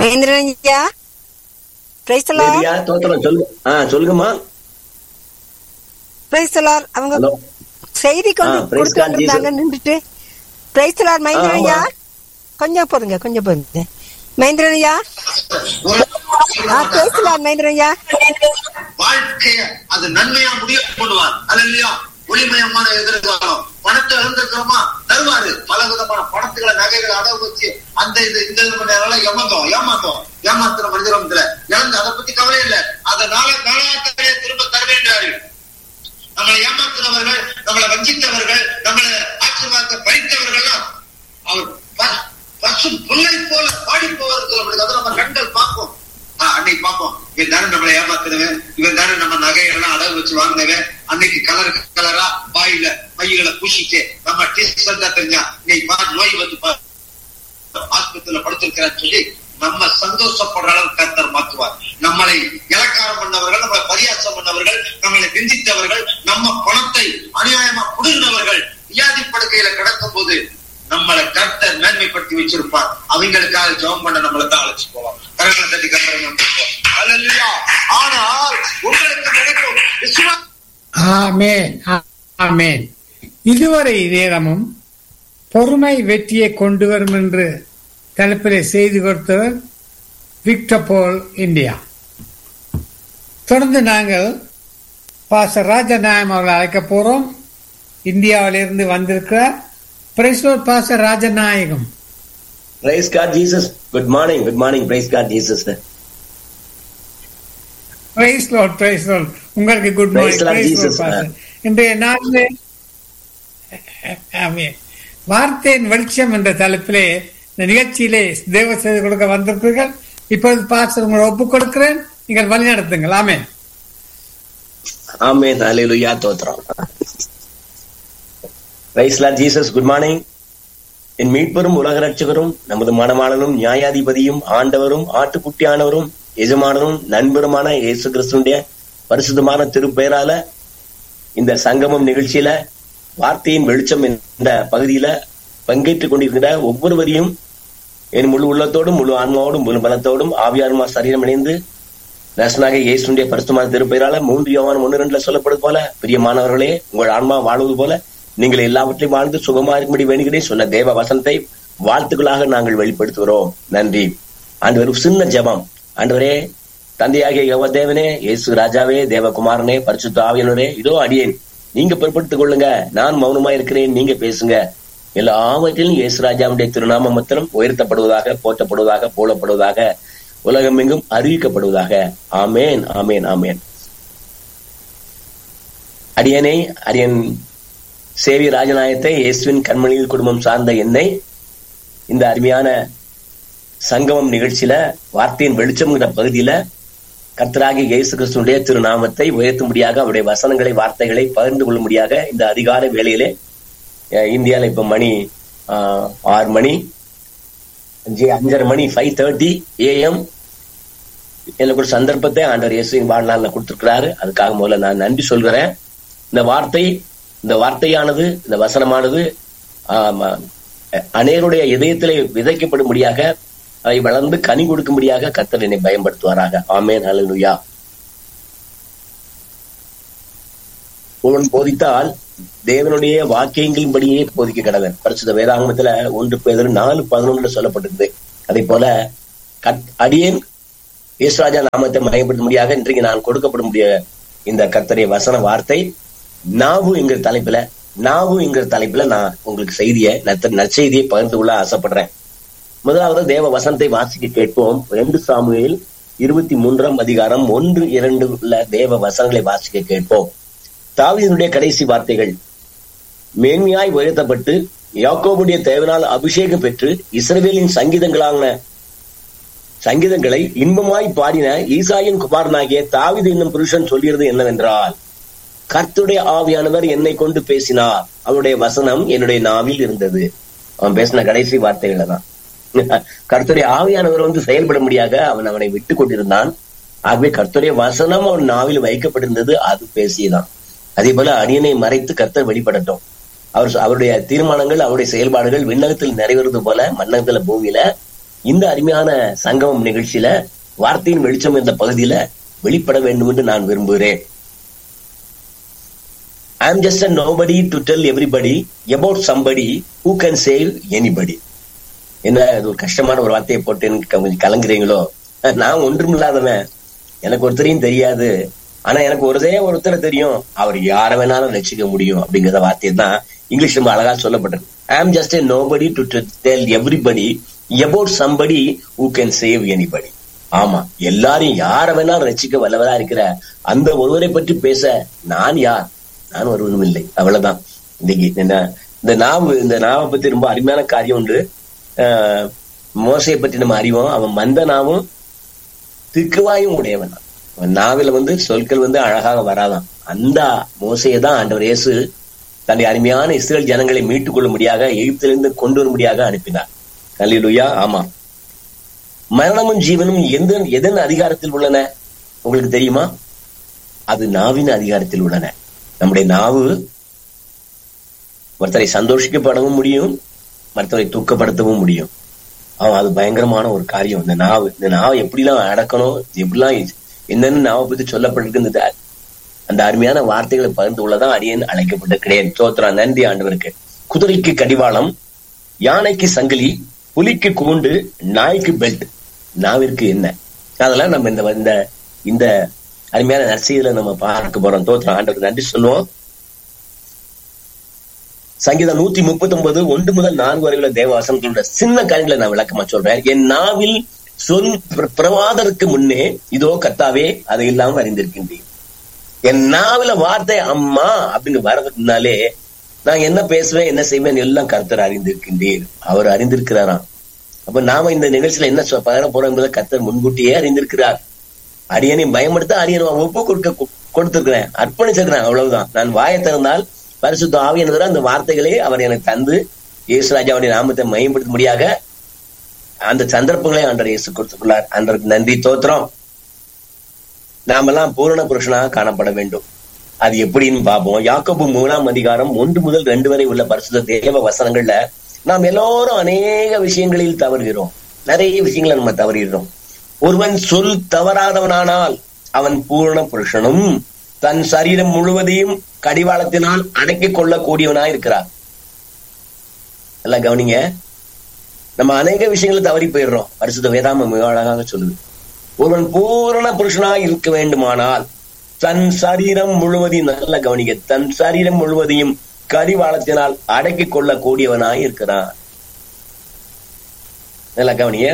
மகேந்திரன் ஐயா பிரைஸ்தலா லேடியா தோத்திரம் சொல்லுங்க ஆ சொல்லுங்கம்மா பிரைஸ்தலார் அவங்க ஹலோ செய்தி கொண்டு ஆ, praise கொடுத்து God, வந்திருந்தாங்க Jesus. நின்றுட்டு பிரைஸ்தலார் மகேந்திரன் ஆ, ஆமா. ஐயா கொஞ்சம் போதுங்க கொஞ்சம் போதுங்க மகேந்திரன் ஐயா ஆ பிரைஸ்தலார் மகேந்திரன் ஐயா வாழ்க்கைய அது நன்மையா முடிய பண்ணுவார் அது இல்லையா ஒளிமயமான எதிர்காலம் பணத்தை இழந்திருக்கிறோமா தருவாரு பல விதமான பணத்துகளை நகைகளை அடவு வச்சு அந்த இது இந்த விதமான ஏமாத்தோம் ஏமாத்தோம் ஏமாத்துற மனிதரும் இதுல இழந்து அதை பத்தி கவலை இல்லை அதனால காலாத்தரையை திரும்ப தர வேண்டாரு நம்மளை ஏமாத்துறவர்கள் நம்மளை வஞ்சித்தவர்கள் நம்மளை ஆசீர்வாதத்தை பறித்தவர்கள்லாம் அவர் ப- பசு புல்லை போல பாடி போவர்கள் அப்படி அதை நம்ம கண்கள் பார்ப்போம் ஆ, அன்னைக்கு பார்ப்போம் இவன் தானே நம்மளை ஏமாத்துனவன் இவன் தானே நம்ம நகையெல்லாம் அடகு வச்சு வாங்கினவன் அன்னைக்கு கலர் கலரா வாயில மைகளை பூசிட்டு நம்ம டெஸ்ட் தான் தெரிஞ்சா இன்னைக்கு பாரு நோய் வந்து பாரு ஆஸ்பத்திரியில படுத்திருக்கிறான்னு சொல்லி நம்ம சந்தோஷப்படுற அளவுக்கு கர்த்தர் மாற்றுவார் நம்மளை இலக்காரம் பண்ணவர்கள் நம்மளை பரியாசம் பண்ணவர்கள் நம்மளை நிந்தித்தவர்கள் நம்ம பணத்தை அநியாயமா குடுங்கினவர்கள் வியாதி படுக்கையில கிடக்கும் போது நம்மளை கர்த்தர் மேன்மைப்படுத்தி வச்சிருப்பார் அவங்களுக்காக ஜெபம் பண்ண நம்மளை தான் அழைச்சு போவோம் கரங்களை தட்டி கர்த்தரை நம்பிப்போம் அல்லா ஆனால் உங்களுக்கு கிடைக்கும் விசுவாசம் ஆமேன் ஆமேன் இதுவரை நேரமும் பொறுமை வெற்றியை கொண்டு வரும் என்று தலைப்பிலே செய்து கொடுத்தவர் விக்டர் போல் இந்தியா தொடர்ந்து நாங்கள் பாச ராஜநாயம் அவர்களை அழைக்க போறோம் இந்தியாவிலிருந்து வந்திருக்கிறார் praise lord pastor Rajanayagam praise God Jesus good morning good morning praise God Jesus praise Lord praise Lord உங்களுக்கு good Praise morning Lord praise Jesus. Lord pastor இன்றைய நாளிலே ஆமென். வார்த்தையின் வெளிச்சம் என்ற தலைப்பிலே இந்த நிகழ்ச்சியிலே தேவ செய்தி கொடுக்க வந்திருப்பீர்கள் இப்பொழுது பாஸ்டர் உங்களை ஒப்புக் கொடுக்கிறேன் நீங்கள் வழி நடத்துங்கள் ஆமென் ஆமென் ஹalleluya தோத்திரம் praise Lord Jesus good morning என் மீட்பரும் உலக ரட்சகரும் நமது மனமாளனும் நியாயாதிபதியும் ஆண்டவரும் ஆட்டுக்குட்டியானவரும் எஜமானரும் நண்பருமான இயேசு கிறிஸ்துடைய பரிசுத்தமான திருப்பெயரால இந்த சங்கமம் நிகழ்ச்சியில வார்த்தையின் வெளிச்சம் என்ற பகுதியில பங்கேற்றுக் கொண்டிருக்கிற ஒவ்வொருவரையும் என் முழு உள்ளத்தோடும் முழு ஆன்மாவோடும் முழு பலத்தோடும் ஆவியான்மா சரீரம் இணைந்து ரசனாக இயேசுடைய பரிசுத்தமான திருப்பெயரால மூன்று யோவான் ஒன்று ரெண்டுல சொல்லப்படுது போல பிரியமானவர்களே உங்கள் ஆன்மா வாழ்வது போல நீங்கள் எல்லாவற்றையும் வாழ்ந்து சுகமா இருக்கும்படி வேணுகிறேன் சொன்ன தேவ வசனத்தை வாழ்த்துக்களாக நாங்கள் வெளிப்படுத்துகிறோம் நன்றி ஆண்டவர் ஒரு சின்ன ஜெபம் ஆண்டவரே தந்தையாகிய யவ தேவனே இயேசு ராஜாவே தேவகுமாரனே பரிசுத்த ஆவியனரே இதோ அடியேன் நீங்க பொறுப்படுத்திக் கொள்ளுங்க நான் மௌனமா இருக்கிறேன் நீங்க பேசுங்க எல்லாவற்றிலும் இயேசு ராஜாவுடைய திருநாம மாத்திரம் உயர்த்தப்படுவதாக போற்றப்படுவதாக போலப்படுவதாக உலகமெங்கும் அறிவிக்கப்படுவதாக ஆமேன் ஆமேன் ஆமேன் அடியனை அரியன் சேவி ராஜநாயத்தை இயேசுவின் கண்மணியில் குடும்பம் சார்ந்த என்னை இந்த அருமையான சங்கமம் நிகழ்ச்சியில வார்த்தையின் வெளிச்சம்ங்கிற பகுதியில கர்த்தராகிய இயேசு கிறிஸ்துடைய திருநாமத்தை உயர்த்தும்படியாக அவருடைய வசனங்களை வார்த்தைகளை பகிர்ந்து கொள்ளும்படியாக இந்த அதிகார வேளையிலே அஹ், இந்தியால இப்ப மணி ஆஹ், ஆறு மணி அஞ்சு அஞ்சரை மணி ஃபைவ் தேர்ட்டி ஏஎம் எனக்கு ஒரு சந்தர்ப்பத்தை ஆண்டவர் இயேசுவின் வாழ்நாள்ல கொடுத்திருக்கிறாரு அதுக்காக முதல்ல நான் நன்றி சொல்கிறேன் இந்த வார்த்தை இந்த வார்த்தையானது இந்த வசனமானது ஆமா, அநேருடைய இதயத்திலே விதைக்கப்படும்படியாக அதை வளர்ந்து கனி கொடுக்கும்படியாக கர்த்தர் என்னை பயன்படுத்துவாராக ஆமேன் ஹalleluya ஒருவன் போதித்தால் தேவனுடைய வாக்கியங்களின்படியே போதிக்க கடவன் பரிசுத்த வேதாகமத்துல ஒன்று பேர் நாலு பதினொன்றுல சொல்லப்பட்டிருக்குது அதே போல கத் அடியேன் இயேசுராஜா நாமத்தை மயப்படுத்தும்படியாக இன்றைக்கு நான் கொடுக்கப்பட முடிய இந்த கர்த்தருடைய வசன வார்த்தை நாவு என்கிற தலைப்புல நாவு என்கிற தலைப்புல நான் உங்களுக்கு செய்தியை நத்த- நற்செய்தியை பகிர்ந்து கொள்ள ஆசைப்படுறேன் முதலாவது தேவ வசனத்தை வாசிக்க கேட்போம் ரெண்டு சாமுவேல் இருபத்தி மூன்றாம் அதிகாரம் ஒன்று இரண்டு உள்ள தேவ வசனங்களை வாசிக்க கேட்போம் தாவீதுடைய கடைசி வார்த்தைகள் மேன்மையாய் உயர்த்தப்பட்டு யாக்கோபுடைய தேவனால் அபிஷேகம் பெற்று இஸ்ரவேலின் சங்கீதங்களான சங்கீதங்களை இன்பமாய் பாடின ஈசாயின் குமாரனாகிய தாவீது என்னும் புருஷன் சொல்கிறது என்னவென்றால் கர்த்தருடைய ஆவியானவர் என்னை கொண்டு பேசினார் அவருடைய வசனம் என்னுடைய நாவில் இருந்தது அவன் பேசின கடைசி வார்த்தைகளை தான் கர்த்தருடைய ஆவியானவர் வந்து செயல்பட முடியாத அவன் அவனை விட்டு கொண்டிருந்தான் ஆகவே கர்த்தருடைய வசனம் அவன் நாவில் வைக்கப்பட்டிருந்தது அது பேசியதான் அதே போல அடியனை மறைத்து கர்த்தர் வெளிப்படட்டும் அவர் அவருடைய தீர்மானங்கள் அவருடைய செயல்பாடுகள் விண்ணகத்தில் நிறைவேறது போல மன்னகத்துல பூமியில இந்த அருமையான சங்கமம் நிகழ்ச்சியில வார்த்தையின் வெளிச்சம் என்ற பகுதியில வெளிப்பட வேண்டும் என்று நான் விரும்புகிறேன் I am just a nobody to tell everybody about somebody who can save anybody என்ன இது ஒரு கஷ்டமான ஒரு வார்த்தையை போட்டு எனக்கு கொஞ்சம் கலங்குறீங்களோ நான் ஒன்றுமில்லாதவன் எனக்கு ஒருத்தரையும் தெரியாது ஆனா எனக்கு ஒருதே ஒருத்தரை தெரியும் அவர் யார வேணாலும் ரசிக்க முடியும் அப்படிங்கிற வார்த்தையை தான் இங்கிலீஷ் ரொம்ப அழகா சொல்லப்பட்டது I am just a nobody to tell everybody about somebody who can save anybody ஆமா எல்லாரையும் யார வேணாலும் ரசிக்க வல்லவரா இருக்கிற அந்த ஒருவரை பற்றி பேச நான் யார் நான் ஒருவனும் இல்லை அவ்வளவுதான் இன்னைக்கு என்ன இந்த நாவு இந்த நாவை பத்தி ரொம்ப அருமையான காரியம் உண்டு ஆஹ் மோசையை பற்றி நம்ம அறிவோம் அவன் மந்த நாவும் திக்குவாயும் உடையவன் அவன் நாவில வந்து சொற்கள் வந்து அழகாக வராதான் அந்த மோசையை தான் ஆண்டவர் இயேசு தன்னுடைய அருமையான இஸ்ரேல் ஜனங்களை மீட்டுக் கொள்ளும்படியாக எகிப்திலிருந்து கொண்டு வரும்படியாக அனுப்பினார் கல்லிலுயா ஆமா மரணமும் ஜீவனும் எந்த எதன் அதிகாரத்தில் உள்ளன உங்களுக்கு தெரியுமா அது நாவின் அதிகாரத்தில் உள்ளன நம்முடைய நாவு ஒருத்தரை சந்தோஷிக்கப்படவும் முடியும் மற்றவரை துக்கப்படுத்தவும் முடியும் அவன் அது பயங்கரமான ஒரு காரியம் இந்த நாவு இந்த நாவை எப்படிலாம் அடக்கணும் எப்படிலாம் என்னன்னு நாவை பத்தி சொல்லப்பட்டிருக்கு இந்த அந்த அருமையான வார்த்தைகளை பகிர்ந்து உள்ளதான் அரியன் அழைக்கப்பட்டிருக்கிறேன் சோத்ரா நன்றி ஆண்டவருக்கு குதிரைக்கு கடிவாளம் யானைக்கு சங்கிலி புலிக்கு கூண்டு நாய்க்கு பெல்ட் நாவிற்கு என்ன அதெல்லாம் நம்ம இந்த இந்த இந்த அருமையான நர்சையில நம்ம பார்க்க போறோம் தோத்திரம் ஆண்டவருக்கு நன்றி சொல்லுவோம் சங்கீதம் நூத்தி முப்பத்தி ஒன்பது ஒன்று முதல் நான்கு வரை உள்ள தேவவாசனங்களோட சின்ன காரியங்களை நான் விளக்கமா சொல்றேன் என் நாவில் சொல் பிரவாதருக்கு முன்னே இதோ கத்தாவே அதை இல்லாமல் அறிந்திருக்கின்றேன் என் நாவில வார்த்தை அம்மா அப்படின்னு வர்றதுக்கு முன்னாலே நான் என்ன பேசுவேன் என்ன செய்வேன் எல்லாம் கர்த்தர் அறிந்திருக்கின்றேன் அவர் அறிந்திருக்கிறாராம் அப்ப நாம இந்த நிகழ்ச்சியில என்ன பகர போறோம் என்பதை கர்த்தர் முன்கூட்டியே அறிந்திருக்கிறார் அரியனை பயன்படுத்த அரியனை ஒப்பு கொடுக்க கொடுத்திருக்கிறேன் அர்ப்பணிச்சிருக்கிறேன் அவ்வளவுதான் நான் வாயை திறந்தால் பரிசுத்த ஆவியானவர் அந்த வார்த்தைகளே அவர் எனக்கு தந்து இயேசுராஜாவுடைய நாமத்தை மையப்படுத்தும்படியாக அந்த சந்தர்ப்பங்களை அன்றர் இயேசு கொடுத்துள்ளார் அன்றருக்கு நன்றி தோத்திரம் நாமெல்லாம் பூரண புருஷனாக காணப்பட வேண்டும் அது எப்படின்னு பார்ப்போம் யாக்கோபு மூணாம் அதிகாரம் ஒன்று முதல் ரெண்டு வரை உள்ள பரிசுத்த தேவ வசனங்கள்ல நாம் எல்லோரும் அநேக விஷயங்களில் தவறுகிறோம் நிறைய விஷயங்களை நம்ம தவறுகிறோம் ஒருவன் சொல் தவறாதவனானால் அவன் பூரண புருஷனும் தன் சரீரம் முழுவதையும் கடிவாளத்தினால் அடக்கிக் கொள்ளக்கூடியவனாய் இருக்கிறார் எல்லாம் கவனிங்க நம்ம அநேக விஷயங்களை தவறி போயிடுறோம் பரிசுத்த வேதாம மிக அழகாக சொல்லுது ஒருவன் பூரண புருஷனாய் இருக்க வேண்டுமானால் தன் சரீரம் முழுவதையும் நல்ல கவனிக்க தன் சரீரம் முழுவதையும் கடிவாளத்தினால் அடக்கிக் கொள்ளக்கூடியவனாய் இருக்கிறான் நல்ல கவனிய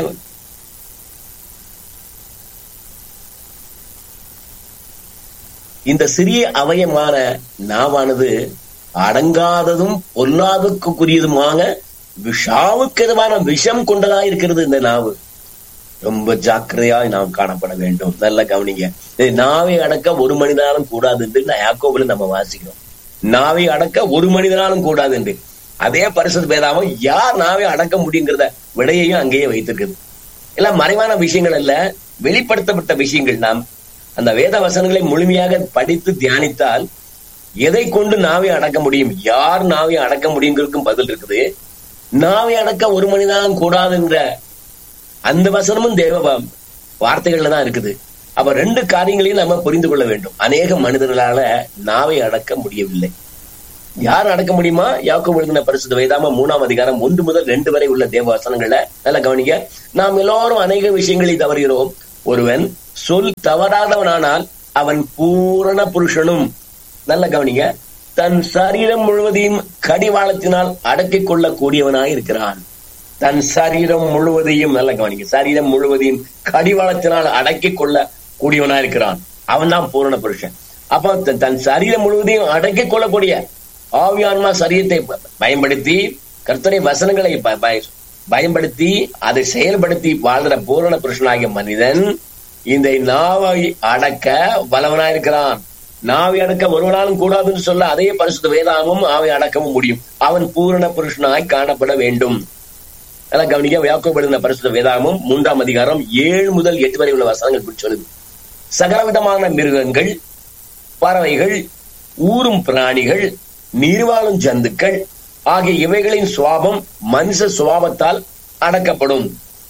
இந்த சிறிய அவயமான நாவானது அடங்காததும் பொல்லாதுக்குரியதுமாக விஷாவுக்கு எதுவான விஷம் கொண்டதா இருக்கிறது இந்த நாவு ரொம்ப ஜாக்கிரதையாய் நாம் காணப்பட வேண்டும் நல்ல கவனிங்க நாவை அடக்க ஒரு மனிதனாலும் கூடாது என்று யாக்கோபுல நம்ம வாசிக்கிறோம் நாவை அடக்க ஒரு மனிதனாலும் கூடாது என்று அதே பரிசுத்த பேதாவும் யார் நாவை அடக்க முடியுங்கிறத விடையையும் அங்கேயே வைத்திருக்குது எல்லாம் மறைவான விஷயங்கள் அல்ல வெளிப்படுத்தப்பட்ட விஷயங்கள் நாம் அந்த வேத வசனங்களை முழுமையாக படித்து தியானித்தால் எதை கொண்டு நாவை அடக்க முடியும் யார் நாவை அடக்க முடியுங்கிறதுக்கும் பதில் இருக்குது நாவை அடக்க ஒரு மனிதனாலும் கூடாதுன்ற அந்த வசனமும் தேவ வார்த்தைகள்ல தான் இருக்குது அப்ப ரெண்டு காரியங்களையும் நம்ம புரிந்து கொள்ள வேண்டும் அநேக மனிதர்களால நாவை அடக்க முடியவில்லை யார் அடக்க முடியுமா யாக்கோ எழுதின பரிசுத்த வேதாம மூணாம் அதிகாரம் ஒன்று முதல் ரெண்டு வரை உள்ள தேவ வசனங்கள்ல நல்லா கவனிக்க நாம் எல்லாரும் அநேக விஷயங்களை தவறுகிறோம் ஒருவன் சொல் தவறாதவனானால் அவன் பூரண புருஷனும் நல்ல கவனிங்க தன் சரீரம் முழுவதையும் கடிவாளத்தினால் அடக்கிக் கொள்ள கூடியவனாய் இருக்கிறான் தன் சரீரம் முழுவதையும் நல்ல கவனிங்க சரீரம் முழுவதையும் கடிவாளத்தினால் அடக்கிக் கொள்ள கூடியவனா இருக்கிறான் அவன் தான் பூரண புருஷன் அப்ப தன் சரீரம் முழுவதையும் அடக்கிக் கொள்ளக்கூடிய ஆவியான்மா சரீரத்தை பயன்படுத்தி கர்த்தரை வசனங்களை பயன்படுத்தி அதை செயல்படுத்தி வாழ்ற பூரண புருஷனாகிய மனிதன் இந்த நாவை அடக்க வல்லவனா இருக்கிறான் நாவை அடக்க ஒருவனாலும் கூடாதுன்னு சொல்ல அதே பரிசுத்த வேதாகமும் ஆவை அடக்கவும் முடியும் அவன் பூரண புருஷனாய் காணப்பட வேண்டும் அதெல்லாம் கவனிக்க யாக்கோபடுகிற பரிசுத்த வேதாகமும் மூன்றாம் அதிகாரம் ஏழு முதல் எட்டு வரை உள்ள வசனங்கள் இப்படி சொல்லுது சகலவிதமான மிருகங்கள் பறவைகள் ஊரும் பிராணிகள் நீர்வாழும் ஜந்துக்கள் ஆகிய இவைகளின் சுவாபம் மனுஷ சுவாபத்தால் அடக்கப்படும்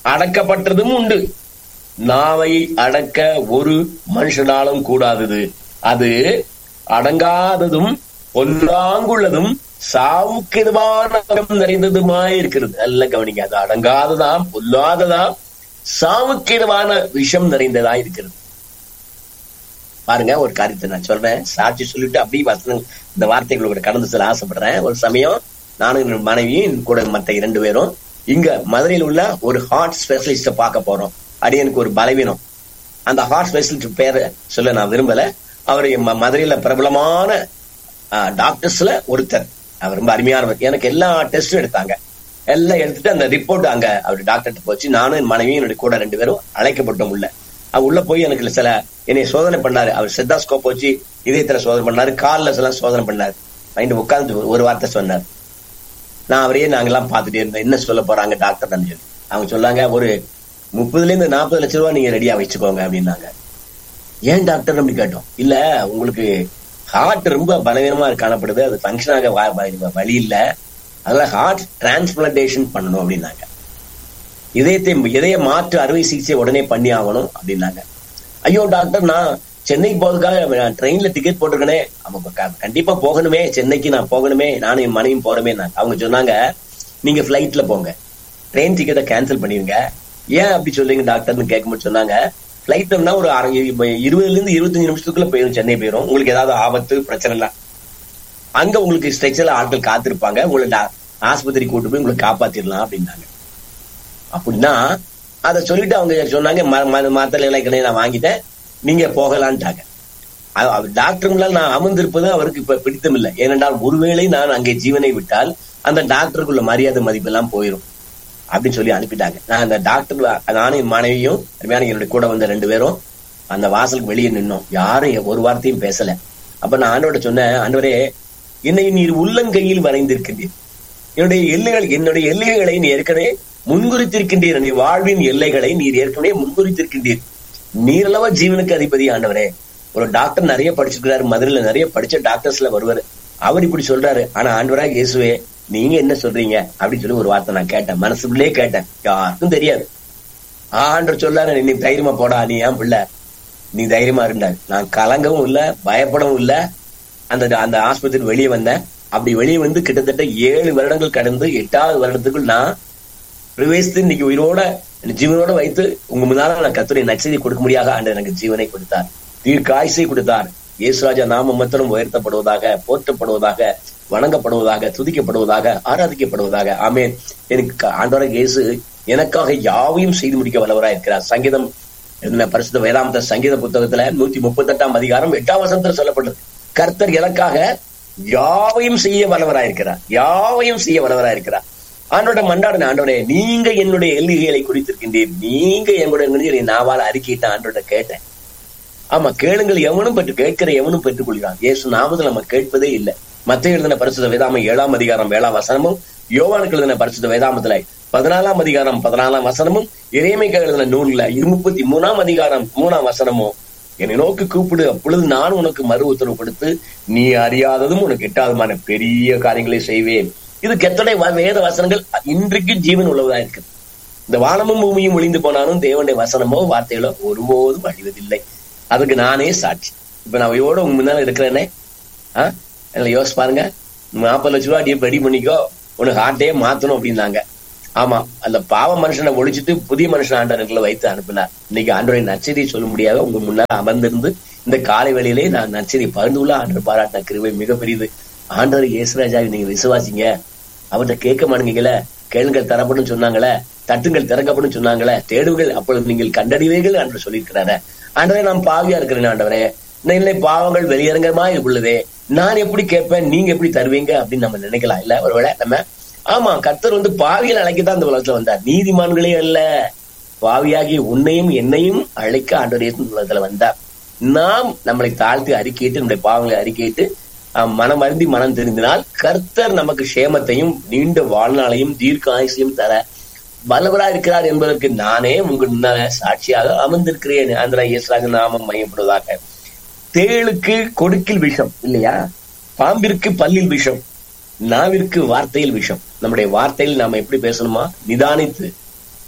அடக்கப்பட்டதும் உண்டு நாவை அடக்க ஒரு மனுஷனாலும் கூடாதது அது அடங்காததும் பொல்லாங்குள்ளதும் சாவுக்கெதுவான விஷம் நிறைந்ததுமாய் இருக்கிறது நல்ல கவனிங்க அது அடங்காததாம் பொல்லாததாம் சாவுக்கெதுவான விஷம் நிறைந்ததா இருக்கிறது பாருங்க ஒரு காரியத்தை நான் சொல்றேன் சாட்சி சொல்லிட்டு அப்படியே வசனம் இந்த வார்த்தைகளோட கடந்து செல்ல ஆசைப்படுறேன் ஒரு சமயம் நானும் என் மனைவியும் என் கூட மற்ற இரண்டு பேரும் இங்க மதுரையில் உள்ள ஒரு ஹார்ட் ஸ்பெஷலிஸ்ட பார்க்க போறோம் அது எனக்கு ஒரு பலவீனம் அந்த ஹார்ட் ஸ்பெஷலிஸ்ட் பேரை சொல்ல நான் விரும்பல அவர் ம- மதுரையில பிரபலமான டாக்டர்ஸ்ல ஒருத்தர் அவர் ரொம்ப அருமையானவர் எனக்கு எல்லா டெஸ்டும் எடுத்தாங்க எல்லாம் எடுத்துட்டு அந்த ரிப்போர்ட் அங்க அவர் டாக்டர்கிட்ட போச்சு நானும் என் மனைவியும் என்னுடைய கூட ரெண்டு பேரும் அழைக்கப்பட்டோம் உள்ள அவர் உள்ள போய் எனக்கு சில என்னை சோதனை பண்ணாரு அவர் செத்தாஸ்கோப் வச்சு இதயத்துல சோதனை பண்ணாரு கால்ல எல்லாம் சோதனை பண்ணாரு மைண்ட் உட்கார்ந்து ஒரு வார்த்தை சொன்னார் நான் அவரையே நாங்கெல்லாம் பார்த்துட்டே இருந்தோம் என்ன சொல்ல போறாங்க டாக்டர் சொல்லி அவங்க சொன்னாங்க ஒரு முப்பதுல இருந்து நாற்பது லட்சம் ரூபாய் நீங்க ரெடியா வச்சுக்கோங்க அப்படின்னாங்க ஏன் டாக்டர் அப்படி கேட்டோம் இல்ல உங்களுக்கு ஹார்ட் ரொம்ப பலவீனமா காணப்படுது அது ஃபங்க்ஷன் ஆக வ- வ- வழி இல்ல அதனால ஹார்ட் டிரான்ஸ்பிளான்டேஷன் பண்ணணும் அப்படின்னாங்க இதயத்தை இதய மாற்று அறுவை சிகிச்சை உடனே பண்ணி ஆகணும் அப்படின்னாங்க ஐயோ டாக்டர் நான் சென்னைக்கு போறதுக்காக நான் ட்ரெயின்ல டிக்கெட் போட்டிருக்கனே அவங்க க- கண்டிப்பா போகணுமே சென்னைக்கு நான் போகணுமே நானும் என் மனைவியும் போறமே அவங்க சொன்னாங்க நீங்க பிளைட்ல போங்க ட்ரெயின் டிக்கெட்டை கேன்சல் பண்ணிருங்க ஏன் அப்படி சொல்றீங்க டாக்டர்னு கேட்கும்போது சொன்னாங்க பிளைட்னா ஒரு அரை இருபதுல இருந்து இருபத்தஞ்சு நிமிஷத்துக்குள்ள போயிடும் சென்னை போயிடும் உங்களுக்கு ஏதாவது ஆபத்து பிரச்சனை இல்ல அங்க உங்களுக்கு ஸ்ட்ரெச்சர்ல ஆட்கள் காத்திருப்பாங்க உங்களை டா- ஆஸ்பத்திரி கூட்டு போய் உங்களை காப்பாத்திடலாம் அப்படின்னாங்க அப்படின்னா அதை சொல்லிட்டு அவங்க சொன்னாங்க ம- ம- மாத்திரை கிடையாது நான் வாங்கிட்டேன் நீங்க போகலான்ட்டாங்க அது- அவர் டாக்டருங்களால் நான் அமர்ந்திருப்பது அவருக்கு இப்ப பிடித்தம் இல்லை ஏனென்றால் ஒருவேளை நான் அங்கே ஜீவனை விட்டால் அந்த டாக்டருக்குள்ள மரியாதை மதிப்பெல்லாம் போயிடும் அப்படின்னு சொல்லி அனுப்பிட்டாங்க நான் அந்த டாக்டர் நானும் என் மனைவியும் அருமையான என்னுடைய கூட வந்த ரெண்டு பேரும் அந்த வாசலுக்கு வெளியே நின்னோம் யாரும் ஒரு வார்த்தையும் பேசல அப்ப நான் ஆண்டோட சொன்னேன் ஆண்டவரே என்னை நீர் உள்ளங்கையில் வரைந்திருக்கின்றீர் என்னுடைய எல்லைகள் என்னுடைய எல்லைகளை நீ ஏற்கனவே முன்குறித்திருக்கின்றீர் நீ வாழ்வின் எல்லைகளை நீர் ஏற்கனவே முன்குறித்திருக்கின்றீர் நீரளவா ஜீவனுக்கு அதிபதி ஆண்டவரே ஒரு டாக்டர் நிறைய படிச்சிருக்கிறாரு மதுரையில நிறைய படிச்ச டாக்டர்ஸ்ல வருவாரு அவர் இப்படி சொல்றாரு ஆனா ஆண்டவராக இயேசுவே நீங்க என்ன சொல்றீங்க அப்படின்னு சொல்லி ஒரு வார்த்தை நான் கேட்டேன் மனசுக்குள்ளே கேட்டேன் யாருக்கும் தெரியாது ஆண்டவர் சொல்லாரு நீ தைரியமா போடா நீ ஏன் பிள்ளை நீ தைரியமா இருந்தார் நான் கலங்கவும் இல்ல பயப்படவும் இல்ல அந்த அந்த ஆஸ்பத்திரி வெளியே வந்தேன் அப்படி வெளியே வந்து கிட்டத்தட்ட ஏழு வருடங்கள் கடந்து எட்டாவது வருடத்துக்குள் நான் பிரவேசித்து இன்னைக்கு உயிரோட என் ஜீவனோட வைத்து உங்க முன்னால நான் கத்துரை நச்சதி கொடுக்க முடியாத ஆண்டு எனக்கு ஜீவனை கொடுத்தார் தீர்க்காயுசை கொடுத்தார் இயேசுராஜா நாம மாத்திரம் உயர்த்தப்படுவதாக போற்றப்படுவதாக வணங்கப்படுவதாக துதிக்கப்படுவதாக ஆராதிக்கப்படுவதாக ஆமென் எனக்கு க- ஆண்டவராக இயேசு எனக்காக யாவையும் செய்து முடிக்க வல்லவராய் இருக்கிறார் சங்கீதம் என்ன பரிசுத்த வேதாந்த சங்கீத புத்தகத்துல நூத்தி முப்பத்தி எட்டாம் அதிகாரம் எட்டாம் வசனத்துல சொல்லப்பட்டது கர்த்தர் எனக்காக யாவையும் செய்ய வல்லவராயிருக்கிறார் யாவையும் செய்ய வல்லவராயிருக்கிறார் ஆண்டோட மண்டாடின ஆண்டோடே நீங்க என்னுடைய எல்லைகளை குறித்திருக்கின்றீர் நீங்க என்னுடைய நாவால் அறிக்கையிட்ட ஆண்டோட கேட்டேன் ஆமா கேளுங்கள் எவனும் பெற்று கேட்கிற எவனும் பெற்றுக் கொள்கிறான் இயேசு நாமத்தில் நம்ம கேட்பதே இல்லை மத்திய எழுதின பரிசுத்த வேதாமம் ஏழாம் அதிகாரம் ஏழாம் வசனமும் யோவானுக்கு எழுதின பரிசுத்த வேதாமத்துல பதினாலாம் அதிகாரம் பதினாலாம் வசனமும் இறைமைக்கு எழுதின நூல்ல முப்பத்தி மூணாம் அதிகாரம் மூணாம் வசனமும் என்னை நோக்கி கூப்பிடு அப்பொழுது நான் உனக்கு மறு உத்தரவு கொடுத்து நீ அறியாததும் உனக்கு எட்டாதமான பெரிய காரியங்களை செய்வேன் இது கெத்தடைய வேத வசனங்கள் இன்றைக்கு ஜீவன் உள்ளதா இருக்கு இந்த வானமும் பூமியும் ஒளிந்து போனாலும் தேவனுடைய வசனமோ வார்த்தைகளோ ஒருபோதும் அழிவதில்லை அதுக்கு நானே சாட்சி இப்ப நான் உயிரோட உங்க முன்னால இருக்கிறேனே ஆஹ் என்ன யோசிச்சு பாருங்க நாற்பது லட்ச ரூபா அப்படியே ரெடி பண்ணிக்கோ உனக்கு ஹார்ட்டே மாத்தணும் அப்படின்னாங்க ஆமா அந்த பாவ மனுஷனை ஒழிச்சிட்டு புதிய மனுஷன் ஆண்டவர்களை வைத்து அனுப்பினார் இன்னைக்கு ஆண்டவரை நச்சரியை சொல்ல முடியாத உங்க முன்னால அமர்ந்திருந்து இந்த காலை வேளையிலே நான் நச்சரி பகிர்ந்துள்ள ஆண்டவர் பாராட்டின கிருவை மிகப்பெரியது ஆண்டவர் இயேசுராஜாவை நீங்க விசுவாசிங்க அவர்கிட்ட கேட்க மாட்டீங்களே கேளுங்கள் தரப்படும் சொன்னாங்களே தட்டுங்கள் திறக்கப்படும் சொன்னாங்களே தேடுங்கள் அப்பொழுது நீங்கள் கண்டறிவீர்கள் என்று சொல்லியிருக்கிறாரு ஆண்டவரே நான் பாவியா இருக்கிறேன் ஆண்டவரே இல்லை பாவங்கள் வெளியரங்கமா உள்ளதே நான் எப்படி கேட்பேன் நீங்க எப்படி தருவீங்க அப்படின்னு நம்ம நினைக்கலாம் இல்ல ஒருவேளை நம்ம ஆமா கர்த்தர் வந்து பாவிகள் அழைக்கத்தான் இந்த உலகத்துல வந்தார் நீதிமான்களே அல்ல பாவியாகி உன்னையும் என்னையும் அழைக்க ஆண்டவர் இயேசு இந்த உலகத்துல வந்தார் நாம் நம்மளை தாழ்த்தி அறிக்கையிட்டு நம்முடைய பாவங்களை அறிக்கையிட்டு ஆஹ், மனம் அருந்தி மனம் தெரிந்தினால் கர்த்தர் நமக்கு சேமத்தையும் நீண்ட வாழ்நாளையும் தீர்க்க ஆயுசையும் தர வல்லவரா இருக்கிறார் என்பதற்கு நானே உங்கள் முன்னால சாட்சியாக அமர்ந்திருக்கிறேன் ஆந்திரா இயேசுராஜ நாமம் மையப்படுவதாக தேளுக்கு கொடுக்கில் விஷம் இல்லையா பாம்பிற்கு பல்லில் விஷம் நாவிற்கு வார்த்தையில் விஷம் நம்முடைய வார்த்தையில் நாம எப்படி பேசணுமா நிதானித்து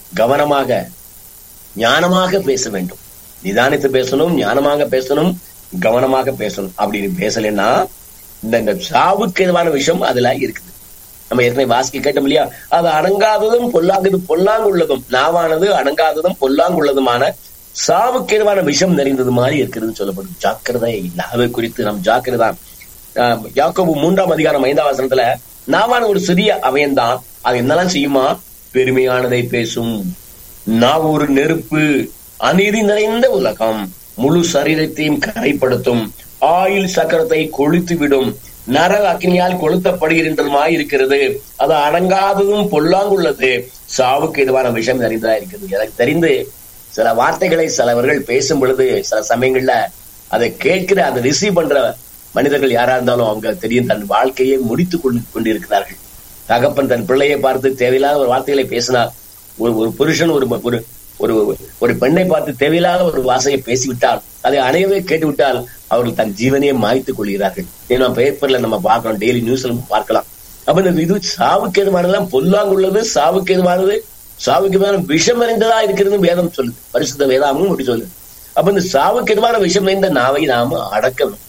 கவனமாக ஞானமாக பேச வேண்டும் நிதானித்து பேசணும் ஞானமாக பேசணும் கவனமாக பேசணும் அப்படி பேசலைன்னா இந்த இந்த சாவுக்கு எதுவான விஷயம் அதுல இருக்குது நம்ம ஏற்கனவே வாசிக்க கேட்டோம் இல்லையா அது அடங்காததும் பொல்லாங்குது பொல்லாங்குள்ளதும் நாவானது அடங்காததும் பொல்லாங்குள்ளதுமான சாவுக்கு எதுவான விஷம் நிறைந்தது மாதிரி இருக்கிறது சொல்லப்படும் ஜாக்கிரதை நாவை குறித்து நாம் ஜாக்கிரதான் ஆஹ் யாக்கோபு மூன்றாம் அதிகாரம் ஐந்தாம் வசனத்துல நாவான ஒரு சிறிய அவயன்தான் அது என்னெல்லாம் செய்யுமா பெருமையானதை பேசும் நாவு ஒரு நெருப்பு அநீதி நிறைந்த உலகம் முழு சரீரத்தையும் கரைப்படுத்தும் ஆயில் சக்கரத்தை கொளுத்து விடும் நரக அக்னியால் கொளுத்தப்படுகின்றதுமாய் இருக்கிறது அது அடங்காததும் பொல்லாங்குள்ளது சாவுக்கு எதுவான விஷம் நிறைந்ததா இருக்கிறது எனக்கு தெரிந்து சில வார்த்தைகளை சிலவர்கள் பேசும் பொழுது சில சமயங்கள்ல அதை கேட்கிற அதை ரிசீவ் பண்ற மனிதர்கள் யாரா இருந்தாலும் அவங்க தெரியும் தன் வாழ்க்கையை முடித்துக் கொண்டு கொண்டிருக்கிறார்கள் தகப்பன் தன் பிள்ளையை பார்த்து தேவையில்லாத ஒரு வார்த்தைகளை பேசினார் ஒரு ஒரு புருஷன் ஒரு ஒரு ஒரு ஒரு பெண்ணை பார்த்து தேவையில்லாத ஒரு வாசையை பேசிவிட்டால் அதை அனைவரே கேட்டுவிட்டால் அவர்கள் தன் ஜீவனையே மாய்த்துக் கொள்கிறார்கள் ஏன்னா பேப்பர்ல நம்ம பார்க்கிறோம் டெய்லி நியூஸ்ல நம்ம பார்க்கலாம் அப்ப இந்த இது சாவுக்கு எதுவானதுதான் பொல்லாங்குள்ளது சாவுக்கு எதுவானது சாவுக்கு எதுவான விஷம் நிறைந்ததா இருக்கிறது வேதம் சொல்லுது பரிசுத்த வேதாமும் அப்படி சொல்லுது அப்ப இந்த சாவுக்கு எதுவான விஷம் நிறைந்த நாவை நாம அடக்கணும்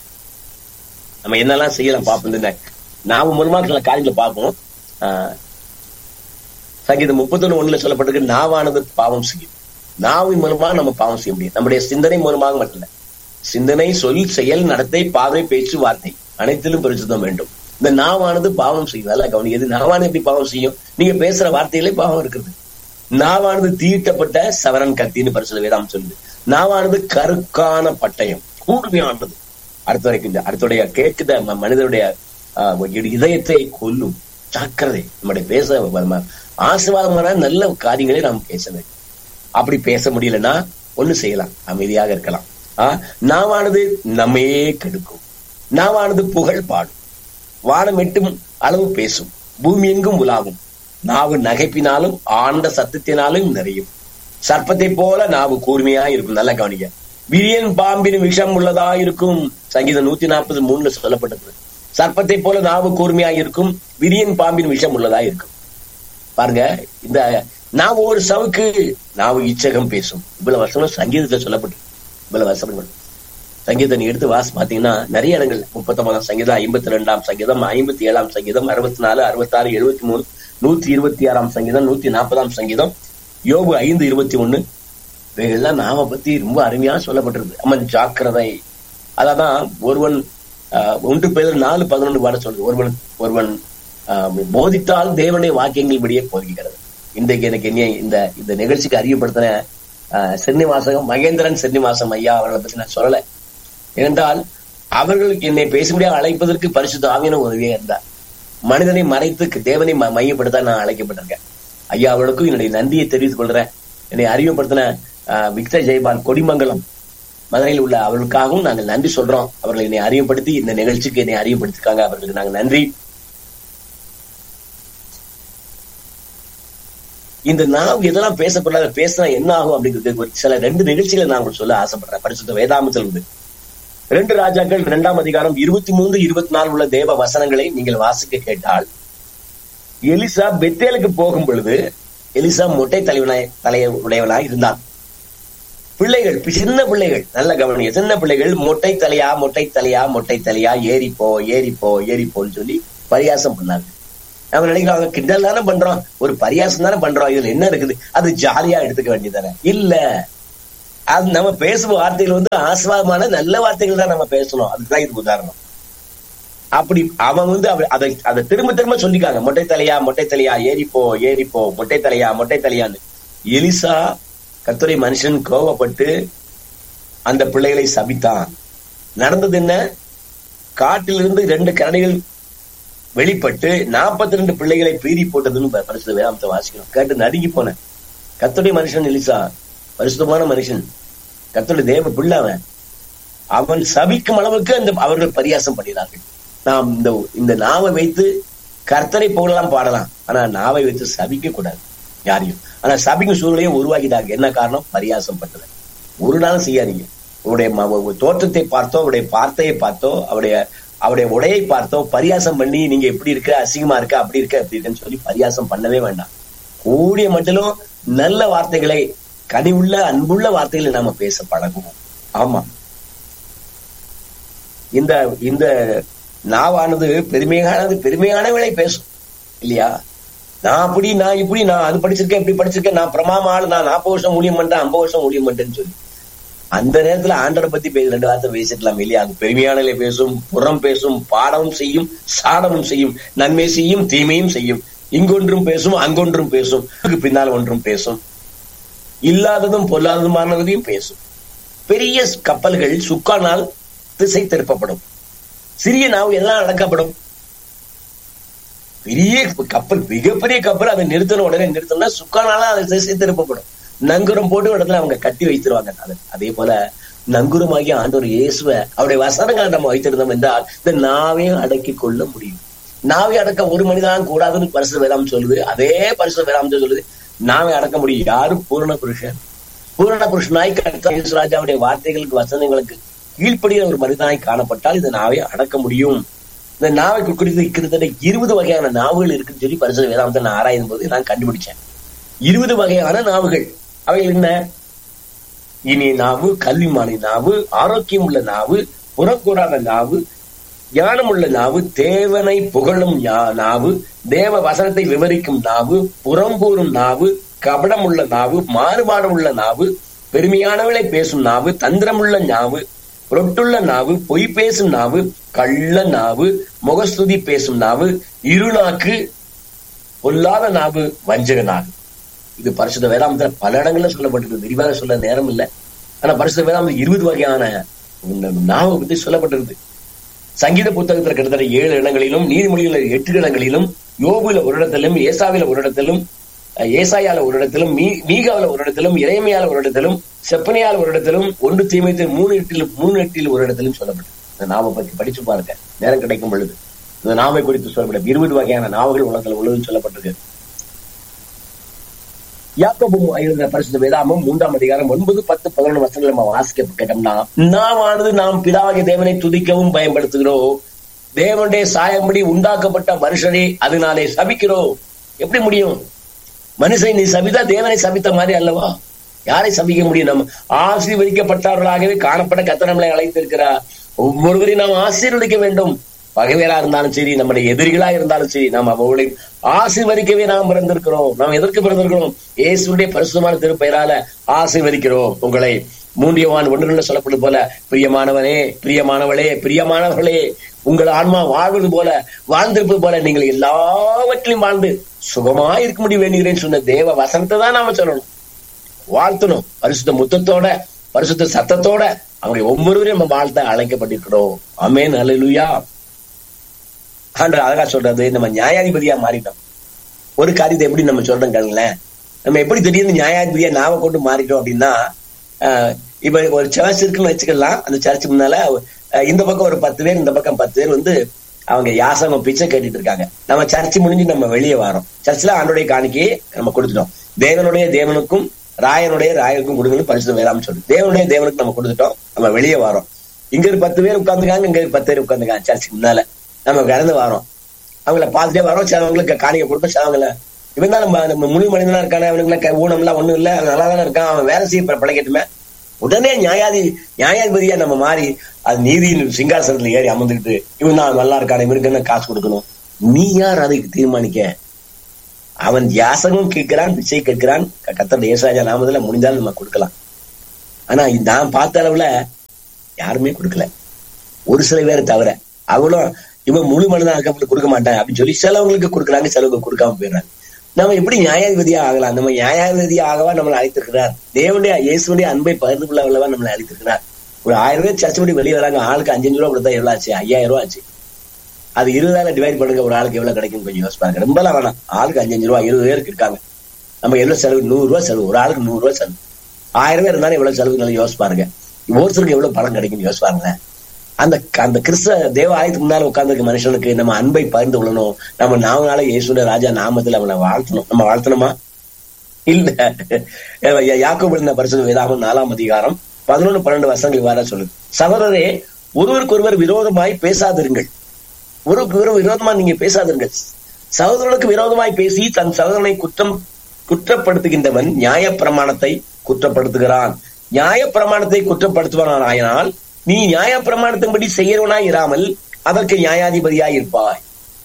நம்ம என்னெல்லாம் செய்யலாம் பார்ப்போம் இந்த நாம மூலமா சில காரியங்களை பார்ப்போம் ஆஹ் சங்கீதம் முப்பத்தொன்னு ஒண்ணுல சொல்லப்பட்டிருக்கு நாவானது பாவம் செய்யும் நாவின் மூலமா நம்ம பாவம் செய்ய முடியும் நம்முடைய சிந்தனை மூலமாக மட்டும் இல்ல சிந்தனை சொல் செயல் நடத்தை பாதை பேச்சு வார்த்தை அனைத்திலும் பரிசுத்தம் வேண்டும் இந்த நாவானது பாவம் செய்யும் நல்லா கவனி எது நாவானது எப்படி பாவம் செய்யும் நீங்க பேசுற வார்த்தையிலே பாவம் இருக்குது நாவானது தீட்டப்பட்ட சவரன் கத்தின்னு பரிசுத்த வேதாம் சொல்லுது நாவானது கருக்கான பட்டயம் கூர்மையானது அடுத்த வரைக்கும் இந்த அடுத்துடைய கேட்குத ம- மனிதனுடைய ஆஹ், இதயத்தை கொல்லும் ஜாக்கிரதை நம்முடைய பேச நம்ம ஆசீர்வாதமான நல்ல காரியங்களை நாம் பேச வேண்டும் அப்படி பேச முடியலன்னா ஒண்ணு செய்யலாம் அமைதியாக இருக்கலாம் ஆஹ் நாவானது நம்மையே கெடுக்கும் நாவானது புகழ் பாடும் வானம் எட்டும் அளவு பேசும் பூமி எங்கும் உலாவும் நாவு நகைப்பினாலும் ஆண்ட சத்தத்தினாலும் நிறையும் சர்ப்பத்தை போல நாவு கூர்மையா இருக்கும் நல்ல கவனிக்க விரியன் பாம்பின் விஷம் உள்ளதா இருக்கும் சங்கீதம் நூத்தி நாற்பது மூணுல சொல்லப்பட்டது சர்ப்பத்தை போல நாவு கூர்மையா இருக்கும் விரியன் பாம்பின் விஷம் உள்ளதா இருக்கும் பாருங்க இந்த நாவு ஒரு சவுக்கு நாவு இச்சகம் பேசும் இவ்வளவு வருஷம் சங்கீதத்துல சொல்லப்பட்டு இவ்வளவு வருஷம் சங்கீதத்தை நீ எடுத்து வாசி பாத்தீங்கன்னா நிறைய இடங்கள் முப்பத்தொன்பதாம் சங்கீதம் ஐம்பத்தி ரெண்டாம் சங்கீதம் ஐம்பத்தி ஏழாம் சங்கீதம் அறுபத்தி நாலு அறுபத்தாறு எழுபத்தி மூணு நூத்தி இருபத்தி ஆறாம் சங்கீதம் நூத்தி நாற்பதாம் சங்கீதம் யோபு ஐந்து இருபத்தி ஒண்ணு இவைகள்லாம் நாம பத்தி ரொம்ப அருமையா சொல்லப்பட்டிருக்கு அம்மன் ஜாக்கிரதை அதான் ஒருவன் ஆஹ், ஒன்று பேர் நாலு பதினொன்று பாட சொல்றது ஒருவன் ஒருவன் ஆஹ், போதித்தால் தேவனுடைய வாக்கியங்கள் படியே போதிக்கிறது இன்றைக்கு எனக்கு என்ன இந்த இந்த நிகழ்ச்சிக்கு அறியப்படுத்தின ஆஹ், சென்னிவாசகம் மகேந்திரன் சென்னிவாசம் ஐயா அவர்களை பத்தி நான் சொல்லல ஏனென்றால் அவர்கள் என்னை பேசும்படியாக அழைப்பதற்கு பரிசுத்த ஆவியான உதவியா இருந்தார் மனிதனை மறைத்து தேவனை ம- மையப்படுத்த நான் அழைக்கப்பட்டிருக்கேன் ஐயா அவர்களுக்கும் என்னுடைய நன்றியை தெரிவித்துக் கொள்றேன் என்னை அறிமுகப்படுத்தின ஆஹ், விக்டர் ஜெயபால் கொடிமங்கலம் மதுரையில் உள்ள அவர்களுக்காகவும் நாங்கள் நன்றி சொல்றோம் அவர்கள் என்னை அறிமுகப்படுத்தி இந்த நிகழ்ச்சிக்கு என்னை அறிமுகப்படுத்திருக்காங்க அவர்களுக்கு நாங்கள் நன்றி இந்த நாவு எதெல்லாம் பேசப்படாத பேசினா என்ன ஆகும் அப்படிங்கிறது ஒரு சில ரெண்டு நிகழ்ச்சிகளை நான் உங்களுக்கு சொல்ல ஆசைப்படுறேன் பரிசுத்த வேதாமத்தில் இருந்து ரெண்டு ராஜாக்கள் இரண்டாம் அதிகாரம் இருபத்தி மூன்று இருபத்தி நாலு உள்ள தேவ வசனங்களை நீங்கள் வாசிக்க கேட்டால் எலிசா பெத்தேலுக்கு போகும் பொழுது எலிசா மொட்டை தலைவனாய் தலைய உடையவனாய் இருந்தான் பிள்ளைகள் பி- சின்ன பிள்ளைகள் நல்ல கவனிங்க சின்ன பிள்ளைகள் மொட்டை தலையா மொட்டை தலையா மொட்டை தலையா ஏறிப்போ ஏறிப்போ ஏறிப்போன்னு சொல்லி பரியாசம் பண்ணாங்க நம்ம நினைக்கிறாங்க கிண்டல் தானே பண்றோம் ஒரு பரியாசம் தானே பண்றோம் இதுல என்ன இருக்குது அது ஜாலியா எடுத்துக்க வேண்டியதானே இல்ல அது நம்ம பேசும் வார்த்தைகள் வந்து ஆஸ்வாதமான நல்ல வார்த்தைகள் தான் நம்ம பேசணும் அதுக்குதான் இதுக்கு உதாரணம் அப்படி அவன் வந்து அவ- அதை அதை திரும்ப திரும்ப சொல்லிக்காங்க மொட்டை தலையா மொட்டை தலையா ஏறிப்போ ஏறிப்போ மொட்டை தலையா மொட்டை தலையான்னு எலிசா கர்த்தரை மனுஷன் கோவப்பட்டு அந்த பிள்ளைகளை சபித்தான் நடந்தது என்ன காட்டிலிருந்து ரெண்டு கரடிகள் வெளிப்பட்டு நாற்பத்தி ரெண்டு பிள்ளைகளை பீறி போட்டதுன்னு ப- பரிசுத்த வேதாந்தத்தை வாசிக்கணும் கேட்டு நடுங்கி போனேன் கர்த்தருடைய மனுஷன் எலிசா பரிசுத்தமான மனுஷன் கர்த்தருடைய தேவ பிள்ளை அவன் அவன் சபிக்கும் அளவுக்கு அந்த அவர்கள் பரியாசம் பண்ணினார்கள் நாம் இந்த இந்த நாவை வைத்து கர்த்தரை புகழலாம் பாடலாம் ஆனா நாவை வைத்து சபிக்க கூடாது யாரையும் ஆனா சபிக்கும் சூழ்நிலையை உருவாக்கிட்டாங்க என்ன காரணம் பரியாசம் பண்ணது ஒரு நாளும் செய்யாதீங்க உங்களுடைய ம- உங்க தோற்றத்தை பார்த்தோ அவருடைய வார்த்தையை பார்த்தோ அவருடைய அவருடைய உடையை பார்த்தோ பரியாசம் பண்ணி நீங்க எப்படி இருக்க அசிங்கமா இருக்க அப்படி இருக்க அப்படி இருக்குன்னு சொல்லி பரியாசம் பண்ணவே வேண்டாம் கூடிய மட்டிலும் நல்ல வார்த்தைகளை கனிவுள்ள அன்புள்ள வார்த்தைகளை நாம பேச பழகுவோம் ஆமா இந்த இந்த நாவானது பெருமையானது பெருமையானவளை பேசும் இல்லையா நான் அப்படி நான் இப்படி நான் அது படிச்சிருக்கேன் இப்படி படிச்சிருக்கேன் நான் பிரமாம ஆளு நான் நாற்பது வருஷம் ஊழியம் பண்றேன் ஐம்பது வருஷம் ஊழியம் பண்றேன்னு சொல்லி அந்த நேரத்துல ஆண்டரை பத்தி பேச ரெண்டு வார்த்தை பேசிடலாம் இல்லையா அது பெருமையானலை பேசும் புறம் பேசும் பாடமும் செய்யும் சாடமும் செய்யும் நன்மை செய்யும் தீமையும் செய்யும் இங்கொன்றும் பேசும் அங்கொன்றும் பேசும் அதுக்கு பின்னால் ஒன்றும் பேசும் இல்லாததும் பொல்லாததுமானதையும் பேசும் பெரிய கப்பல்கள் சுக்கானால் திசை திருப்பப்படும் சிறிய நாவு எல்லாம் அடக்கப்படும் பெரிய கப்பல் மிகப்பெரிய கப்பல் அதை நிறுத்தின உடனே நிறுத்தணும்னா சுக்கானால அதை திசை திருப்பப்படும் நங்குரம் போட்டு ஒரு இடத்துல அவங்க கட்டி வைத்திருவாங்க அதை அதே போல நங்குரமாகிய ஆண்டவர் இயேசுவ அவருடைய வசனங்களை நம்ம வைத்திருந்தோம் என்றால் இந்த நாவையும் அடக்கி கொள்ள முடியும் நாவை அடக்க ஒரு மனிதான் கூடாதுன்னு பரிசு வேதாம் சொல்லுது அதே பரிசு வேதாம் சொல்லுது நாவை அடக்க முடியும் யாரும் பூரண புருஷன் பூரண புருஷனாய் கர்த்தா ராஜாவுடைய வார்த்தைகளுக்கு வசனங்களுக்கு கீழ்ப்படிய ஒரு மனிதனாய் காணப்பட்டால் இந்த நாவை அடக்க முடியும் இந்த நாவை குறித்து கிட்டத்தட்ட இருபது வகையான நாவுகள் இருக்குன்னு சொல்லி பரிசு வேதாந்தத்தை நான் ஆராயும் போது நான் கண்டுபிடிச்சேன் இருபது வகையான நாவுகள் அவைகள் என்ன இனிய நாவு கல்விமானி நாவு ஆரோக்கியம் உள்ள நாவு புறக்கூடாத நாவு ஞானம் உள்ள நாவு தேவனை புகழும் ஞா- நாவு தேவ வசனத்தை விவரிக்கும் நாவு புறம்பூரும் நாவு கபடம் உள்ள நாவு மாறுபாடு உள்ள நாவு பெருமையானவளை பேசும் நாவு தந்திரமுள்ள நாவு ரொட்டுள்ள நாவு பொய் பேசும் நாவு கள்ள நாவு முகஸ்துதி பேசும் நாவு இருநாக்கு பொல்லாத நாவு வஞ்சக நாவு இது பரிசுத்த வேதாந்தத்துல பல இடங்கள்ல சொல்லப்பட்டிருக்கு விரிவாக சொல்ல நேரம் இல்லை ஆனா பரிசுத்த வேதாந்தம் இருபது வகையான இந்த நாவை பத்தி சொல்லப்பட்டிருக்கு சங்கீத புத்தகத்துல கிட்டத்தட்ட ஏழு இடங்களிலும் நீதிமொழியில எட்டு இடங்களிலும் யோபுல ஒரு இடத்திலும் ஏசாவில ஒரு இடத்திலும் அஹ், ஏசாயால ஒரு இடத்திலும் மீ மீகாவில ஒரு இடத்திலும் இறைமையால ஒரு இடத்திலும் செப்பனியால ஒரு இடத்திலும் ஒன்று தீமைத்தில் மூணு எட்டில் மூணு எட்டில் ஒரு இடத்திலும் சொல்லப்பட்டது இந்த நாவை பத்தி படிச்சு பாருங்க நேரம் கிடைக்கும் பொழுது இந்த நாவை குறித்து சொல்லப்பட்ட இருபது வகையான நாவுகள் உலகத்தில் உள்ளதுன்னு சொல்லப்பட்டிருக்கு யாக்கோபு எழுதின பரிசுத்த வேதாமம் மூன்றாம் அதிகாரம் ஒன்பது பத்து பதினொன்று வசனங்கள் நம்ம வாசிக்க கேட்டோம்னா நாமானது நாம் பிதாவாகிய தேவனை துதிக்கவும் பயன்படுத்துகிறோம் தேவனுடைய சாயம்படி உண்டாக்கப்பட்ட மனுஷனை அதனாலே சபிக்கிறோம் எப்படி முடியும் மனுஷனை நீ சபித்தா தேவனை சபித்த மாதிரி அல்லவா யாரை சபிக்க முடியும் நம்ம ஆசீர்வதிக்கப்பட்டவர்களாகவே காணப்பட கத்த நம்மளை அழைத்திருக்கிறார் ஒவ்வொருவரையும் நாம் ஆசீர்வதிக்க வேண்டும் பகைவரா இருந்தாலும் சரி நம்முடைய எதிரிகளா இருந்தாலும் சரி நாம் அவர்களை ஆசீர்வதிக்கவே நாம் பிறந்திருக்கிறோம் நாம் எதற்கு பிறந்திருக்கிறோம் இயேசுடைய பரிசுத்தமான திருப்பெயரால ஆசீர்வதிக்கிறோம் உங்களை மூன்றியவான் ஒன்றுல சொல்லப்படுது போல பிரியமானவனே பிரியமானவளே பிரியமானவர்களே உங்கள் ஆன்மா வாழ்வது போல வாழ்ந்திருப்பது போல நீங்கள் எல்லாவற்றிலும் வாழ்ந்து சுகமாய் இருக்க முடியும் வேண்டுகிறேன்னு சொன்ன தேவ வசனத்தை தான் நாம சொல்லணும் வாழ்த்தணும் பரிசுத்த முத்தத்தோட பரிசுத்த சத்தத்தோட அவங்க ஒவ்வொருவரையும் நம்ம வாழ்த்த அழைக்கப்பட்டிருக்கிறோம் அமேன் அல்லேலூயா ஆண்டவர் அழகா சொல்றது நம்ம நியாயாதிபதியா மாறிட்டோம் ஒரு காரியத்தை எப்படி நம்ம சொல்றோம் கேளுங்களேன் நம்ம எப்படி திடீர்னு நியாயாதிபதியா நாம கொண்டு மாறிட்டோம் அப்படின்னா ஆஹ் இப்ப ஒரு சர்ச் இருக்குன்னு வச்சுக்கலாம் அந்த சர்ச் முன்னால அஹ் இந்த பக்கம் ஒரு பத்து பேர் இந்த பக்கம் பத்து பேர் வந்து அவங்க யாசகம் பிச்சை கேட்டுட்டு இருக்காங்க நம்ம சர்ச் முடிஞ்சு நம்ம வெளியே வரோம் சர்ச்ல ஆண்டுடைய காணிக்கையை நம்ம கொடுத்துட்டோம் தேவனுடைய தேவனுக்கும் ராயனுடைய ராயனுக்கும் கொடுங்கன்னு பரிசு வேளாம் சொல்லு தேவனுடைய தேவனுக்கு நம்ம கொடுத்துட்டோம் நம்ம வெளியே வரோம் இங்க ஒரு பத்து பேர் உட்காந்துருக்காங்க இங்க ஒரு பத்து பேர் உட்காந்துருக்காங்க சர்ச்சுக்கு முன்னால நம்ம கடந்து வரோம் அவங்கள பார்த்துட்டே வரோம் சிலவங்களுக்கு காணிக்கை கொடுப்போம் சிலவங்கள இவன் தான் நம்ம நம்ம முழு மனிதனா இருக்கானே அவனுக்கு ஊனம்லாம் ஒண்ணும் இல்ல அவன் நல்லா தானே இருக்கான் அவன் வேலை செய்ய ப- பழகட்டுமே உடனே நியாயாதி நியாயாதிபதியா நம்ம மாறி அது நீதியின் சிங்காசனத்துல ஏறி அமர்ந்துக்கிட்டு இவன் தான் நல்லா இருக்கானே இவனுக்கு என்ன காசு கொடுக்கணும் நீ யார் அதுக்கு தீர்மானிக்க அவன் யாசகம் கேட்கிறான் பிச்சை கேட்கிறான் கத்தர் ஏசாஜா நாமத்துல முடிஞ்சாலும் நம்ம கொடுக்கலாம் ஆனா இந்த நான் பார்த்த அளவுல யாருமே கொடுக்கல ஒரு சில பேரை தவிர அவளும் இவன் முழு மனிதன் ஆக்கப்பட்டு கொடுக்க மாட்டான் அப்படின்னு சொல்லி சிலவங்களுக்கு கொடுக்குறாங்க சிலவங்க கொடுக்காம போயிடுறாங்க நம்ம எப்படி நியாயாதிபதியா ஆகலாம் நம்ம நியாயாதிபதியா ஆகவா நம்மளை அழைத்திருக்கிறார் தேவனுடைய இயேசுடைய அன்பை பகிர்ந்து கொள்ள உள்ளவா நம்மளை அழைத்திருக்கிறார் ஒரு ஆயிரம் பேர் சர்ச்சை படி வெளியே வராங்க ஆளுக்கு அஞ்சு ரூபா கொடுத்தா எவ்வளவு ஆச்சு ஐயாயிரம் ரூபா ஆச்சு அது இருபதாயிரம் டிவைட் பண்ணுங்க ஒரு ஆளுக்கு எவ்வளவு கிடைக்கும் கொஞ்சம் யோசிச்சு பாருங்க ரொம்பலாம் வேணாம் ஆளுக்கு அஞ்சு அஞ்சு ரூபா இருபது பேருக்கு இருக்காங்க நம்ம எவ்வளவு செலவு நூறு ரூபா செலவு ஒரு ஆளுக்கு நூறு ரூபா செலவு ஆயிரம் பேர் இருந்தாலும் எவ்வளவு செலவு நல்லா யோசிச்சு பாருங்க ஒவ்வொருத்தருக்கு எவ்வளவு பணம் கிடைக்கும்னு யோசிச்சு பாருங்களேன் அந்த அந்த கிறிஸ்த தேவ ஆலயத்துக்கு முன்னால உட்கார்ந்துருக்க மனுஷனுக்கு நம்ம அன்பை பகிர்ந்து கொள்ளணும் நம்ம நாமனால இயேசுடைய ராஜா நாமத்துல அவனை வாழ்த்தணும் நம்ம வாழ்த்தணுமா இல்ல யாக்கோபு இருந்த பரிசுத்த வேதாகம் நாலாம் அதிகாரம் பதினொன்னு பன்னெண்டு வருஷங்கள் வர சொல்லுது சகோதரரே ஒருவருக்கு ஒருவர் விரோதமாய் பேசாதிருங்கள் ஒருவருக்கு ஒருவர் விரோதமா நீங்க பேசாதிருங்கள் சகோதரனுக்கு விரோதமாய் பேசி தன் சகோதரனை குற்றம் குற்றப்படுத்துகின்றவன் நியாயப்பிரமாணத்தை குற்றப்படுத்துகிறான் நியாயப்பிரமாணத்தை குற்றப்படுத்துவான் ஆயினால் நீ நியாயப்பிரமாணத்தின்படி செய்கிறவனாய் இராமல் அதற்கு நியாயாதிபதியாய் இருப்பாய்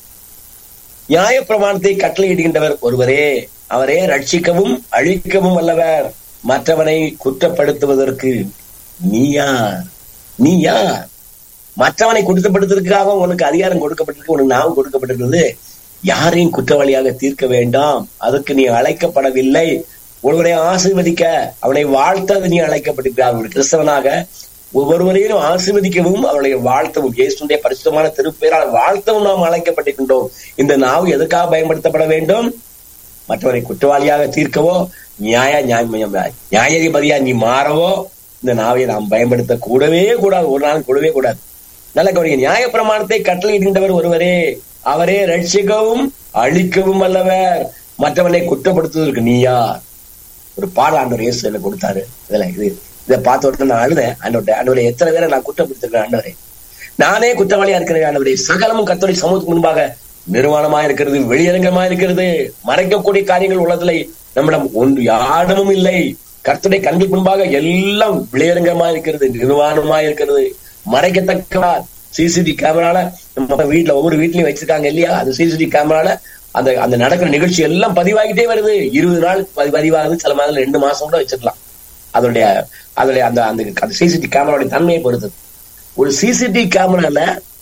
நியாயப்பிரமாணத்தை கட்டளையிடுகின்றவர் ஒருவரே அவரே ரட்சிக்கவும் அழிக்கவும் வல்லவர் மற்றவனை குற்றப்படுத்துவதற்கு நீ யார் நீ யார் மற்றவனை குற்றப்படுத்துவதற்காக உனக்கு அதிகாரம் கொடுக்கப்பட்டிருக்கு உனக்கு நாவும் கொடுக்கப்பட்டிருக்கிறது யாரையும் குற்றவாளியாக தீர்க்க வேண்டாம் அதற்கு நீ அழைக்கப்படவில்லை ஒருவரை ஆசீர்வதிக்க அவனை வாழ்த்த நீ அழைக்கப்பட்டிருக்கிறார் ஒரு கிறிஸ்தவனாக ஒவ்வொருவரையும் ஆசீர்வதிக்கவும் அவளை வாழ்த்தவும் இயேசுடைய பரிசுத்தமான திருப்பெயரால் வாழ்த்தவும் நாம் அழைக்கப்பட்டிருக்கின்றோம் இந்த நாவு எதற்காக பயன்படுத்தப்பட வேண்டும் மற்றவரை குற்றவாளியாக தீர்க்கவோ நியாய நியாய நியாயாதிபதியா நீ மாறவோ இந்த நாவை நாம் பயன்படுத்த கூடவே கூடாது ஒரு நாள் கூடவே கூடாது நல்ல கவனிங்க நியாய பிரமாணத்தை கட்டளையிடுகின்றவர் ஒருவரே அவரே ரட்சிக்கவும் அழிக்கவும் வல்லவர் மற்றவனை குற்றப்படுத்துவதற்கு நீ யார் ஒரு பாட ஆண்டவர் இயேசு என்ன கொடுத்தாரு இதுல இது இதை பார்த்த உடனே நான் அழுதேன் ஆண்டவர்கிட்ட ஆண்டவரை எத்தனை பேரை நான் குற்றப்படுத்திருக்கிறேன் ஆண்டவரே நானே குற்றவாளியா இருக்கிறேன் ஆண்டவரே சகலமும் கத்தோடைய சமூகத்துக்கு முன்பாக நிர்வாணமா இருக்கிறது வெளியரங்கமா இருக்கிறது மறைக்கக்கூடிய காரியங்கள் உலகத்துல நம்மிடம் ஒன்று யாரிடமும் இல்லை கர்த்தருடைய கண்கள் முன்பாக எல்லாம் வெளியரங்கமா இருக்கிறது நிர்வாணமா இருக்கிறது மறைக்கத்தக்கவா சிசிடிவி கேமரால நம்ம வீட்டுல ஒவ்வொரு வீட்லயும் வச்சிருக்காங்க இல்லையா அந்த சிசிடிவி கேமரால அந்த அந்த நடக்கிற நிகழ்ச்சி எல்லாம் பதிவாகிட்டே வருது இருபது நாள் பதி- பதிவாகுது சில மாதிரி ரெண்டு மாசம் கூட வச்சிருக்கலாம் அதனுடைய அதனுடைய அந்த அந்த அந்த சிசிடிவி கேமராவுடைய தன்மையை பொறுத்தது ஒரு சிசிடிவி கேமரால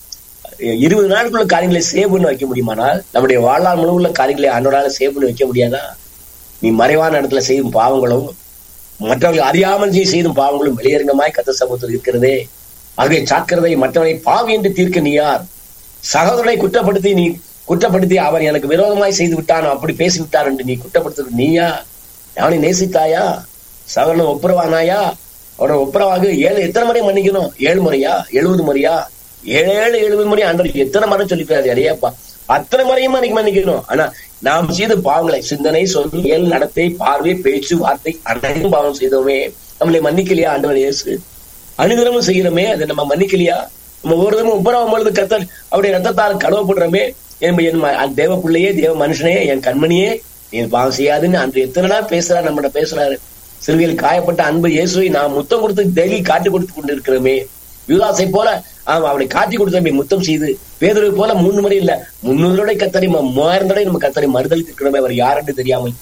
இருபது நாளுக்குள்ள காரியங்களை சேவ் பண்ணி வைக்க முடியுமானால் நம்முடைய வாழ்நாள் முழுவதுள்ள காரியங்களை அன்னோடால சேவ் பண்ணி வைக்க முடியாதா நீ மறைவான இடத்துல செய்யும் பாவங்களும் மற்றவர்கள் அறியாமல் நீ செய்தும் பாவங்களும் வெளியரங்கமாய் கத்த சமூகத்தில் இருக்கிறதே ஆகவே சாக்கிரதை மற்றவனை பாவி என்று தீர்க்க நீ யார் சகோதரனை குற்றப்படுத்தி நீ குற்றப்படுத்தி அவன் எனக்கு விரோதமாய் செய்து விட்டான் அப்படி பேசி விட்டார் என்று நீ குற்றப்படுத்துறது நீயா அவனை நேசித்தாயா சகோதரனை ஒப்புரவானாயா அவனை ஒப்புரவாக ஏழு எத்தனை முறை மன்னிக்கணும் ஏழு முறையா எழுபது முறையா ஏழு ஏழு எழுபது முறை ஆண்டவர் எத்தனை முறை சொல்லிக்கிறாரு அடையாப்பா அத்தனை முறையும் அன்னைக்கு மன்னிக்கணும் ஆனா நாம் செய்த பாவங்களை சிந்தனை சொல் ஏழு நடத்தை பார்வை பேச்சு வார்த்தை அனைத்தும் பாவம் செய்தோமே நம்மளை மன்னிக்கலையா ஆண்டவர் இயேசு அனுதினமும் செய்யறோமே அதை நம்ம மன்னிக்கலையா நம்ம ஒரு தினமும் உப்பராகும் பொழுது கத்தர் அவருடைய ரத்தத்தால் கழுவப்படுறோமே என் என் ம- அந்த தேவ பிள்ளையே தேவ மனுஷனே என் கண்மணியே நீ பாவம் செய்யாதுன்னு அன்று எத்தனை நாள் பேசுறாரு நம்மகிட்ட பேசுறாரு சிறுவையில் காயப்பட்ட அன்பு இயேசுவை நான் முத்தம் கொடுத்து டெய்லி காட்டி கொடுத்து கொண்டு இருக்கிறோமே யுவதாசை போல ஆமா அவனை காட்டி கொடுத்தோமே முத்தம் செய்து பேதுருவை போல மூணு முறை இல்ல முன்னூறு தடவை கத்தரை ம- மூவாயிரம் தடவை நம்ம கத்தரை மறுதளித்திருக்கிறோமே அவர் யாருன்னு தெரியாமல்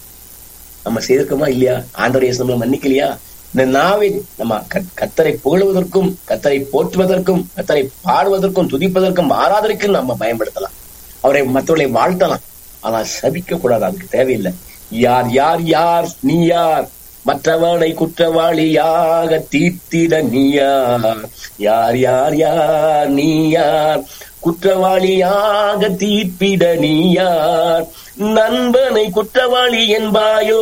நம்ம செய்திருக்கோமா இல்லையா ஆண்டவர் இயேசு நம்மளை மன்னிக்கலையா இந்த நாவை நம்ம கத்- கத்தரை புகழுவதற்கும் கத்தரை போற்றுவதற்கும் கத்தரை பாடுவதற்கும் துதிப்பதற்கும் ஆராதனைக்கும் நம்ம பயன்படுத்தலாம் அவரை மற்றவர்களை வாழ்த்தலாம் ஆனால் சபிக்க கூடாது அதுக்கு தேவையில்லை யார் யார் யார் நீ யார் மற்றவனை குற்றவாளியாக தீர்த்திட நீ யார் யார் யார் யார் நீ யார் குற்றவாளியாக தீர்ப்பிட நீ யார் நண்பனை குற்றவாளி என்பாயோ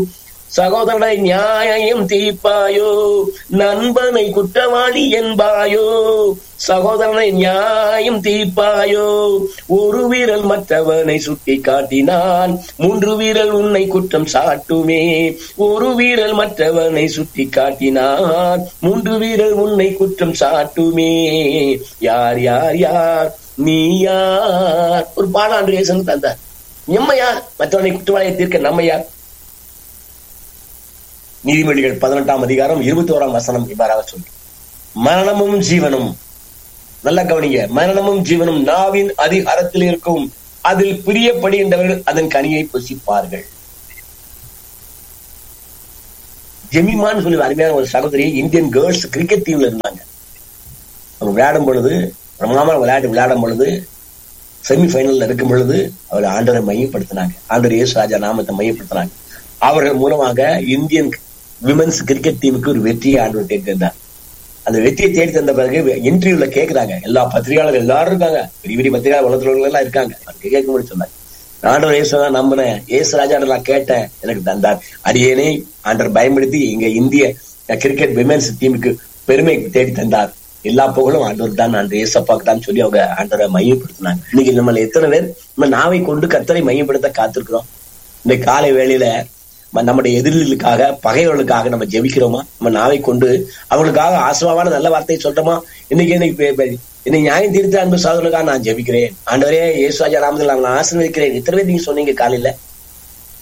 சகோதரனை நியாயம் தீர்ப்பாயோ நண்பனை குற்றவாளி என்பாயோ சகோதரனை நியாயம் தீர்ப்பாயோ ஒரு வீரல் மற்றவனை சுட்டி காட்டினால் மூன்று வீரல் உன்னை குற்றம் சாட்டுமே ஒரு வீரல் மற்றவனை சுட்டி காட்டினால் மூன்று வீரல் உன்னை குற்றம் சாட்டுமே யார் யார் யார் நீ யார் ஒரு பாடாண்டு இயேசுன்னு தந்தார் நம்ம யார் மற்றவனை குற்றவாளியை தீர்க்க நம்ம யார் நீதிமொழிகள் பதினெட்டாம் அதிகாரம் இருபத்தி ஓராம் வசனம் இவ்வாறாக சொல்லி மரணமும் ஜீவனும் நல்ல கவனிங்க மரணமும் ஜீவனும் நாவின் அதிகாரத்தில் இருக்கும் அதில் பிரியப்படுகின்றவர்கள் அதன் கனியை புசிப்பார்கள் ஜெமிமான்னு சொல்லி அருமையான ஒரு சகோதரி இந்தியன் கேர்ள்ஸ் கிரிக்கெட் டீம்ல இருந்தாங்க அவங்க விளையாடும் பொழுது பிரமாமல் விளையாட்டு விளையாடும் பொழுது செமி ஃபைனல்ல இருக்கும் பொழுது அவர் ஆண்டரை மையப்படுத்தினாங்க ஆண்டர் இயேசு ராஜா நாமத்தை மையப்படுத்தினாங்க அவர்கள் மூலமாக இந்தியன் விமென்ஸ் கிரிக்கெட் டீமுக்கு ஒரு வெற்றியை ஆண்டவர் தேடி தந்தார் அந்த வெற்றியை தேடி தந்த பிறகு இன்டர்வியூல கேக்குறாங்க எல்லா பத்திரிகையாளர்கள் எல்லாரும் இருக்காங்க பெரிய பெரிய பத்திரிகை வளர்த்துறவங்க எல்லாம் இருக்காங்க அதுக்கு கேட்க முடியும் சொன்னாங்க ஆண்டவர் இயேசு தான் நம்பினேன் இயேசு ராஜா நான் கேட்டேன் எனக்கு தந்தார் அடியேனே ஆண்டவர் பயன்படுத்தி இங்க இந்திய கிரிக்கெட் விமென்ஸ் டீமுக்கு பெருமை தேடி தந்தார் எல்லா புகழும் ஆண்டவர் தான் ஆண்டு ஏசப்பாக்கு தான் சொல்லி அவங்க ஆண்டவரை மையப்படுத்தினாங்க இன்னைக்கு நம்மள எத்தனை பேர் நம்ம நாவை கொண்டு கத்தரை மையப்படுத்த காத்திருக்கிறோம் இந்த காலை வேளையில ம- நம்முடைய எதிரிகளுக்காக பகைவர்களுக்காக நம்ம ஜெபிக்கிறோமா நம்ம நாவை கொண்டு அவங்களுக்காக ஆசிரமான நல்ல வார்த்தையை சொல்றோமா இன்னைக்கு இன்னைக்கு பே- பே- இன்னைக்கு நியாயம் தீர்த்த அன்பு சகோதரர்களுக்காக நான் ஜெபிக்கிறேன் ஆண்டவரே இயேசுராஜா ராமத்தில் நான் ஆசீர்வதிக்கிறேன் இத்தனை பேர் நீங்க சொன்னீங்க காலையில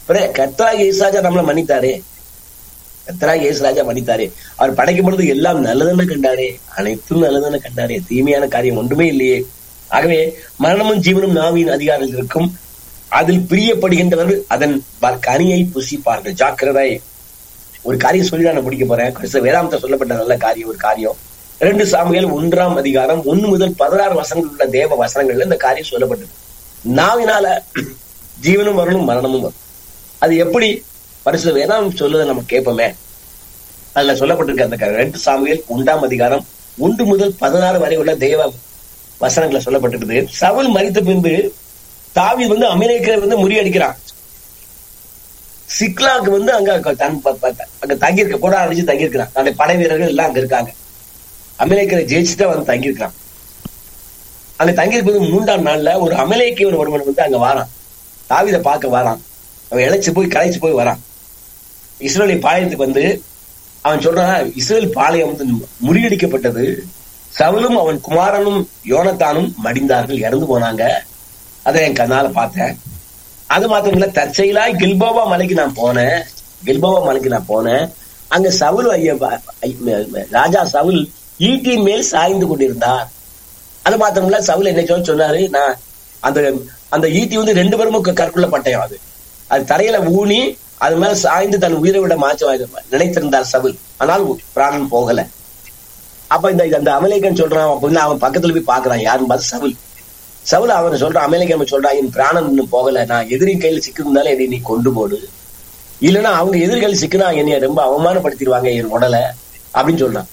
அப்புறம் கர்த்தராக இயேசுராஜா நம்மள மன்னித்தாரே கர்த்தராக இயேசுராஜா மன்னித்தாரே அவர் படைக்கும் பொழுது எல்லாம் நல்லதுன்னு கண்டாரே அனைத்தும் நல்லதுன்னு கண்டாரே தீமையான காரியம் ஒன்றுமே இல்லையே ஆகவே மரணமும் ஜீவனும் நாவின் அதிகாரத்தில் இருக்கும் அதில் பிரியப்படுகின்றவர் அதன் ப- கனியை புசிப்பார்கள் ஜாக்கிரதை ஒரு காரியம் சொல்லி தான் நான் முடிக்க போறேன் கிறிஸ்தவ வேதாந்தம் சொல்லப்பட்ட நல்ல காரியம் ஒரு காரியம் ரெண்டு சாமுவேல் ஒன்றாம் அதிகாரம் ஒன்னு முதல் பதினாறு வசனங்கள் உள்ள தேவ வசனங்கள்ல இந்த காரியம் சொல்லப்பட்டது நாவினால ஜீவனும் வரணும் மரணமும் வரும் அது எப்படி பரிசு வேதாந்தம் சொல்லுதை நம்ம கேட்போமே அதுல சொல்லப்பட்டிருக்க அந்த க- ரெண்டு சாமுவேல் ஒன்றாம் அதிகாரம் ஒன்று முதல் பதினாறு வரை உள்ள தேவ வசனங்களை சொல்லப்பட்டிருக்குது சவுல் மரித்த பின்பு தாவீது வந்து அமெரிக்கரை வந்து முறியடிக்கிறான் சிக்லாக்கு வந்து அங்க க- தன் ப- ப- அங்க தங்கியிருக்க கூட அடிச்சு தங்கியிருக்கிறான் தன்னுடைய படை வீரர்கள் எல்லாம் அங்க இருக்காங்க அமெரிக்கரை ஜெயிச்சுட்டு வந்து தங்கியிருக்கிறான் அங்க தங்கியிருப்பது மூன்றாம் நாள்ல ஒரு அமலேக்கியர் ஒருவன் வந்து அங்க வாரான் தாவீத பார்க்க வாரான் அவன் இழைச்சு போய் களைச்சு போய் வரான் இஸ்ரேலின் பாளையத்துக்கு வந்து அவன் சொல்றான் இஸ்ரேல் பாளையம் வந்து முறியடிக்கப்பட்டது சவுலும் அவன் குமாரனும் யோனத்தானும் மடிந்தார்கள் இறந்து போனாங்க அதை என் கண்ணால பார்த்தேன் அது மாத்திரம் இல்ல தற்செயலாய் கில்போவா மலைக்கு நான் போனேன் கில்போவா மலைக்கு நான் போனேன் அங்க சவுல் ஐயா ஐ- ராஜா சவுல் ஈட்டின் மேல் சாய்ந்து கொண்டிருந்தார் அது மாத்திரம் இல்ல சவுல் என்ன சொல்ல சொன்னாரு நான் அந்த அந்த ஈட்டி வந்து ரெண்டு பேரும் கற்குள்ள பட்டயம் அது அது தரையில ஊனி அது மேல சாய்ந்து தன் உயிரை விட மாற்ற நினைத்திருந்தார் சவுல் ஆனால் பிராணன் போகல அப்ப இந்த அந்த அமலேக்கன் சொல்றான் அப்ப வந்து அவன் பக்கத்துல போய் பாக்குறான் யாருன்னு பார்த்து சவுல் சவுல் அவன் சொல்றான் அமலேக்கன் சொல்றான் என் பிராணன் இன்னும் போகல நான் எதிரி கையில சிக்கிருந்தாலும் என்னை நீ கொண்டு போடு இல்லைன்னா அவங்க எதிரி கையில சிக்கினா என்னைய ரொம்ப அவமானப்படுத்திடுவாங்க என் உடலை அப்படின்னு சொல்றான்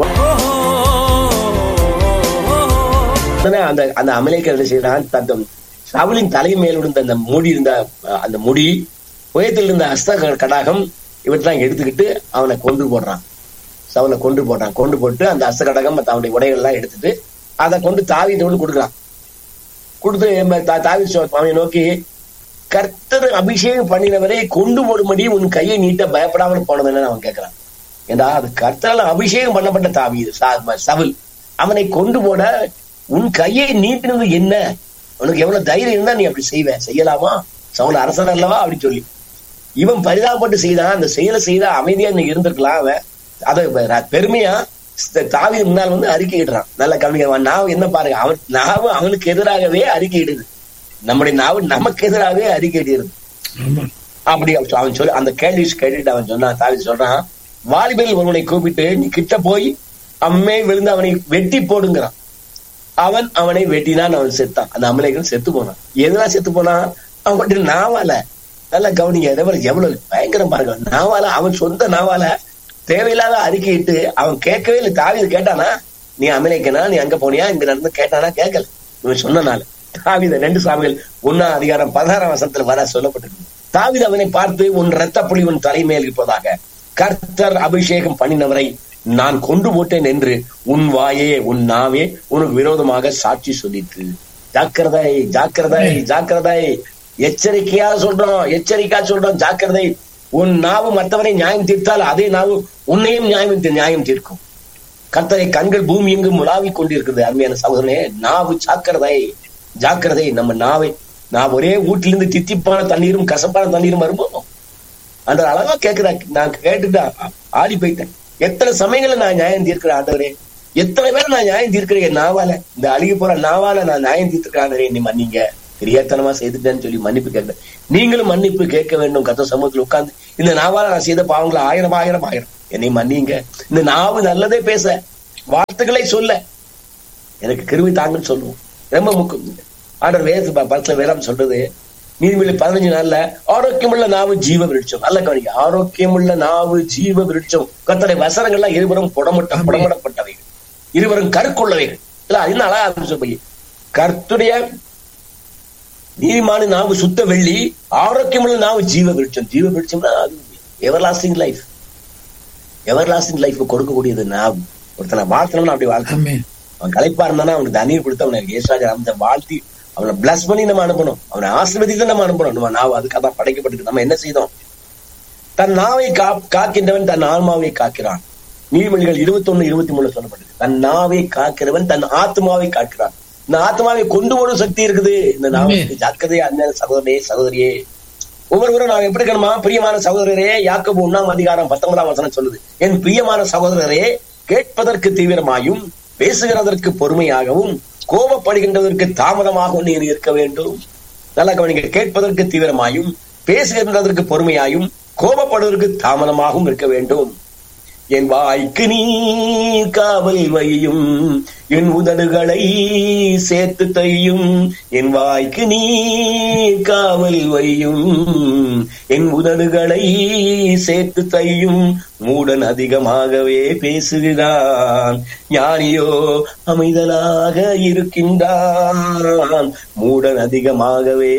உடனே அந்த அந்த அமலேக்கர் என்ன செய்யறான் தன் சவுலின் தலை மேல் விழுந்த அந்த முடி இருந்த அஹ், அந்த முடி உயரத்தில் இருந்த அஸ்த க- கடாகம் இவற்றெல்லாம் எடுத்துக்கிட்டு அவனை கொண்டு போடுறான் சவுலை கொண்டு போடுறான் கொண்டு போட்டு அந்த அஸ்த கடகம் அவனுடைய உடைகள் எல்லாம் எடுத்துட்டு அதை கொண்டு தாவிட்டு கொடுக்குறான் கொடுத்து எம்ம தா- தாவீது சொ- அவனை நோக்கி கர்த்தர் அபிஷேகம் பண்ணினவரை கொண்டு போடும்படி உன் கையை நீட்ட பயப்படாமல் போனதுன்னு அவன் கேட்கிறான் ஏண்டா அது கர்த்தரால் அபிஷேகம் பண்ணப்பட்ட தாவீது சா- சவுல் அவனை கொண்டு போட உன் கையை நீட்டினது என்ன உனக்கு எவ்வளவு தைரியம் இருந்தா நீ அப்படி செய்வ செய்யலாமா சவுல் அரசன் அல்லவா அப்படி சொல்லி இவன் பரிதாபப்பட்டு செய்தான் அந்த செயலை செய்தா அமைதியா நீ இருந்திருக்கலாம் அவன் அதை ர- பெருமையா தாவி முன்னால் வந்து அறிக்கையிடுறான் நல்ல கவனிக்க நாவு என்ன பாருங்க அவன் நாவு அவனுக்கு எதிராகவே அறிக்கையிடுது நம்முடைய நாவு நமக்கு எதிராகவே அறிக்கையிடுகிறது அப்படி அவன் அவன் சொல்லி அந்த கேள்வி கேட்டுட்டு அவன் சொன்னான் தாவி சொல்றான் வாலிபல் ஒருவனை கூப்பிட்டு நீ கிட்ட போய் அம்மே விழுந்து அவனை வெட்டி போடுங்கிறான் அவன் அவனை வெட்டினான் அவன் செத்தான் அந்த அமலேக்கன் செத்து போனான் எதனா செத்து போனான் அவன் மட்டும் நாவால நல்லா கவனிங்க எவ்வளவு எவ்வளவு பயங்கரம் பாருங்க நாவால அவன் சொந்த நாவால தேவையில்லாத அறிக்கையிட்டு அவன் கேட்கவே இல்லை தாவிது கேட்டானா நீ அமெரிக்கனா நீ அங்க போனியா இங்க நடந்து கேட்டானா கேட்கல இவன் சொன்னனால தாவித ரெண்டு சாமிகள் ஒன்னா அதிகாரம் பதினாறாம் வசனத்துல வர சொல்லப்பட்டிருக்கு தாவித அவனை பார்த்து உன் ரத்த புலி உன் தலைமையில் இருப்பதாக கர்த்தர் அபிஷேகம் பண்ணினவரை நான் கொண்டு போட்டேன் என்று உன் வாயே உன் நாவே உனக்கு விரோதமாக சாட்சி சொல்லிட்டு ஜாக்கிரதை ஜாக்கிரதை ஜாக்கிரதை எச்சரிக்கையா சொல்றோம் எச்சரிக்கையா சொல்றோம் ஜாக்கிரதை உன் நாவு மற்றவனை நியாயம் தீர்த்தால் அதே நாவு உன்னையும் நியாயம் தீ- நியாயம் தீர்க்கும் கர்த்தரை கண்கள் பூமி எங்கும் உலாவிக் கொண்டிருக்கிறது அருமையான சகோதரனே நாவு ஜாக்கிரதை ஜாக்கிரதை நம்ம நாவை நான் ஒரே வீட்டிலிருந்து தித்திப்பான தண்ணீரும் கசப்பான தண்ணீரும் வரும்போது அந்த அழகா கேட்கிறா நான் கேட்டுட்டு ஆ- ஆடி போயிட்டேன் எத்தனை சமயங்களை நான் நியாயம் தீர்க்கிறேன் ஆண்டவரே எத்தனை பேரை நான் நியாயம் தீர்க்கிறேன் என் நாவால இந்த அழுகி போற நாவால நான் நியாயம் தீர்த்திருக்கிறேன் ஆண்டவரே நீ மன்னிங்க தெரியாத்தனமா செய்துட்டேன்னு சொல்லி மன்னிப்பு கேட்டேன் நீங்களும் மன்னிப்பு கேட்க வேண்டும் கத்த சமூகத்தில் உட்கார்ந்து இந்த நாவால நான் செய்த பாவங்களை ஆயிரம் ஆயிரம் ஆயிரம் என்னை மன்னிங்க இந்த நாவு நல்லதே பேச வார்த்தைகளை சொல்ல எனக்கு கிருவி தாங்கன்னு சொல்லுவோம் ரொம்ப முக்கியம் ஆண்டவர் வேத படத்துல வேறாம் சொல்றது நீதிமொழி பதினஞ்சு நாள்ல ஆரோக்கியமுள்ள நாவு ஜீவ விருட்சம் நல்ல கவனிக்க ஆரோக்கியமுள்ள நாவு ஜீவ விருட்சம் கத்தனை வசனங்கள்லாம் இருவரும் புடமட்ட புடமடப்பட்டவைகள் இருவரும் கருக்குள்ளவைகள் இல்ல அது என்ன அழகா இருந்துச்சு போய் கர்த்துடைய நீதிமான நாவு சுத்த வெள்ளி ஆரோக்கியமுள்ள நாவு ஜீவ விருட்சம் ஜீவ விருட்சம்னா அது everlasting life everlasting life கொடுக்கக்கூடியது நாவு ஒருத்தனை வாழ்த்தணும்னு அப்படி வாழ்த்தணும் ஆமென் அவன் களைப்பா இருந்தானா அவனுக்கு தண்ணீர் கொடுத்து அவனை ஏசாஜா அந்த வாழ்த்தி அவனை பிளஸ் பண்ணி நம்ம அனுப்பணும் அவனை ஆசீர்வதித்து நம்ம அனுப்பணும் நம்ம நாவு அதுக்காக தான் படைக்கப்பட்டிருக்கு நம்ம என்ன செய்தோம் தன் நாவை கா காக்கின்றவன் தன் ஆன்மாவை காக்கிறான் நீதிமொழிகள் இருபத்தி ஒண்ணு இருபத்தி மூணு சொல்லப்பட்டது தன் நாவை காக்கிறவன் தன் ஆத்மாவை காக்கிறான் இந்த ஆத்மாவை கொண்டு போடும் சக்தி இருக்குது இந்த நாவுக்கு ஜாக்கிரதையா அண்ணன் சகோதரனே சகோதரியே ஒவ்வொருவரும் நாம் எப்படி இருக்கணுமா பிரியமான சகோதரரே யாக்கோபு ஒண்ணாம் அதிகாரம் பத்தொன்பதாம் வசனம் சொல்லுது என் பிரியமான சகோதரரே கேட்பதற்கு தீவிரமாயும் பேசுகிறதற்கு பொறுமையாகவும் கோபப்படுகின்றதற்கு தாமதமாக நீர் இருக்க வேண்டும் நல்லா கவனிங்க கேட்பதற்கு தீவிரமாயும் பேசுகின்றதற்கு பொறுமையாயும் கோபப்படுவதற்கு தாமதமாகவும் இருக்க வேண்டும் என் வாய்க்கு நீ காவல் வையும் என் உதடுகளை சேர்த்து தையும் என் வாய்க்கு நீ காவல் வையும் என் உதடுகளை சேர்த்து தையும் மூடன் அதிகமாகவே பேசுகிறான் ஞானியோ அமைதலாக இருக்கின்றான் மூடன் அதிகமாகவே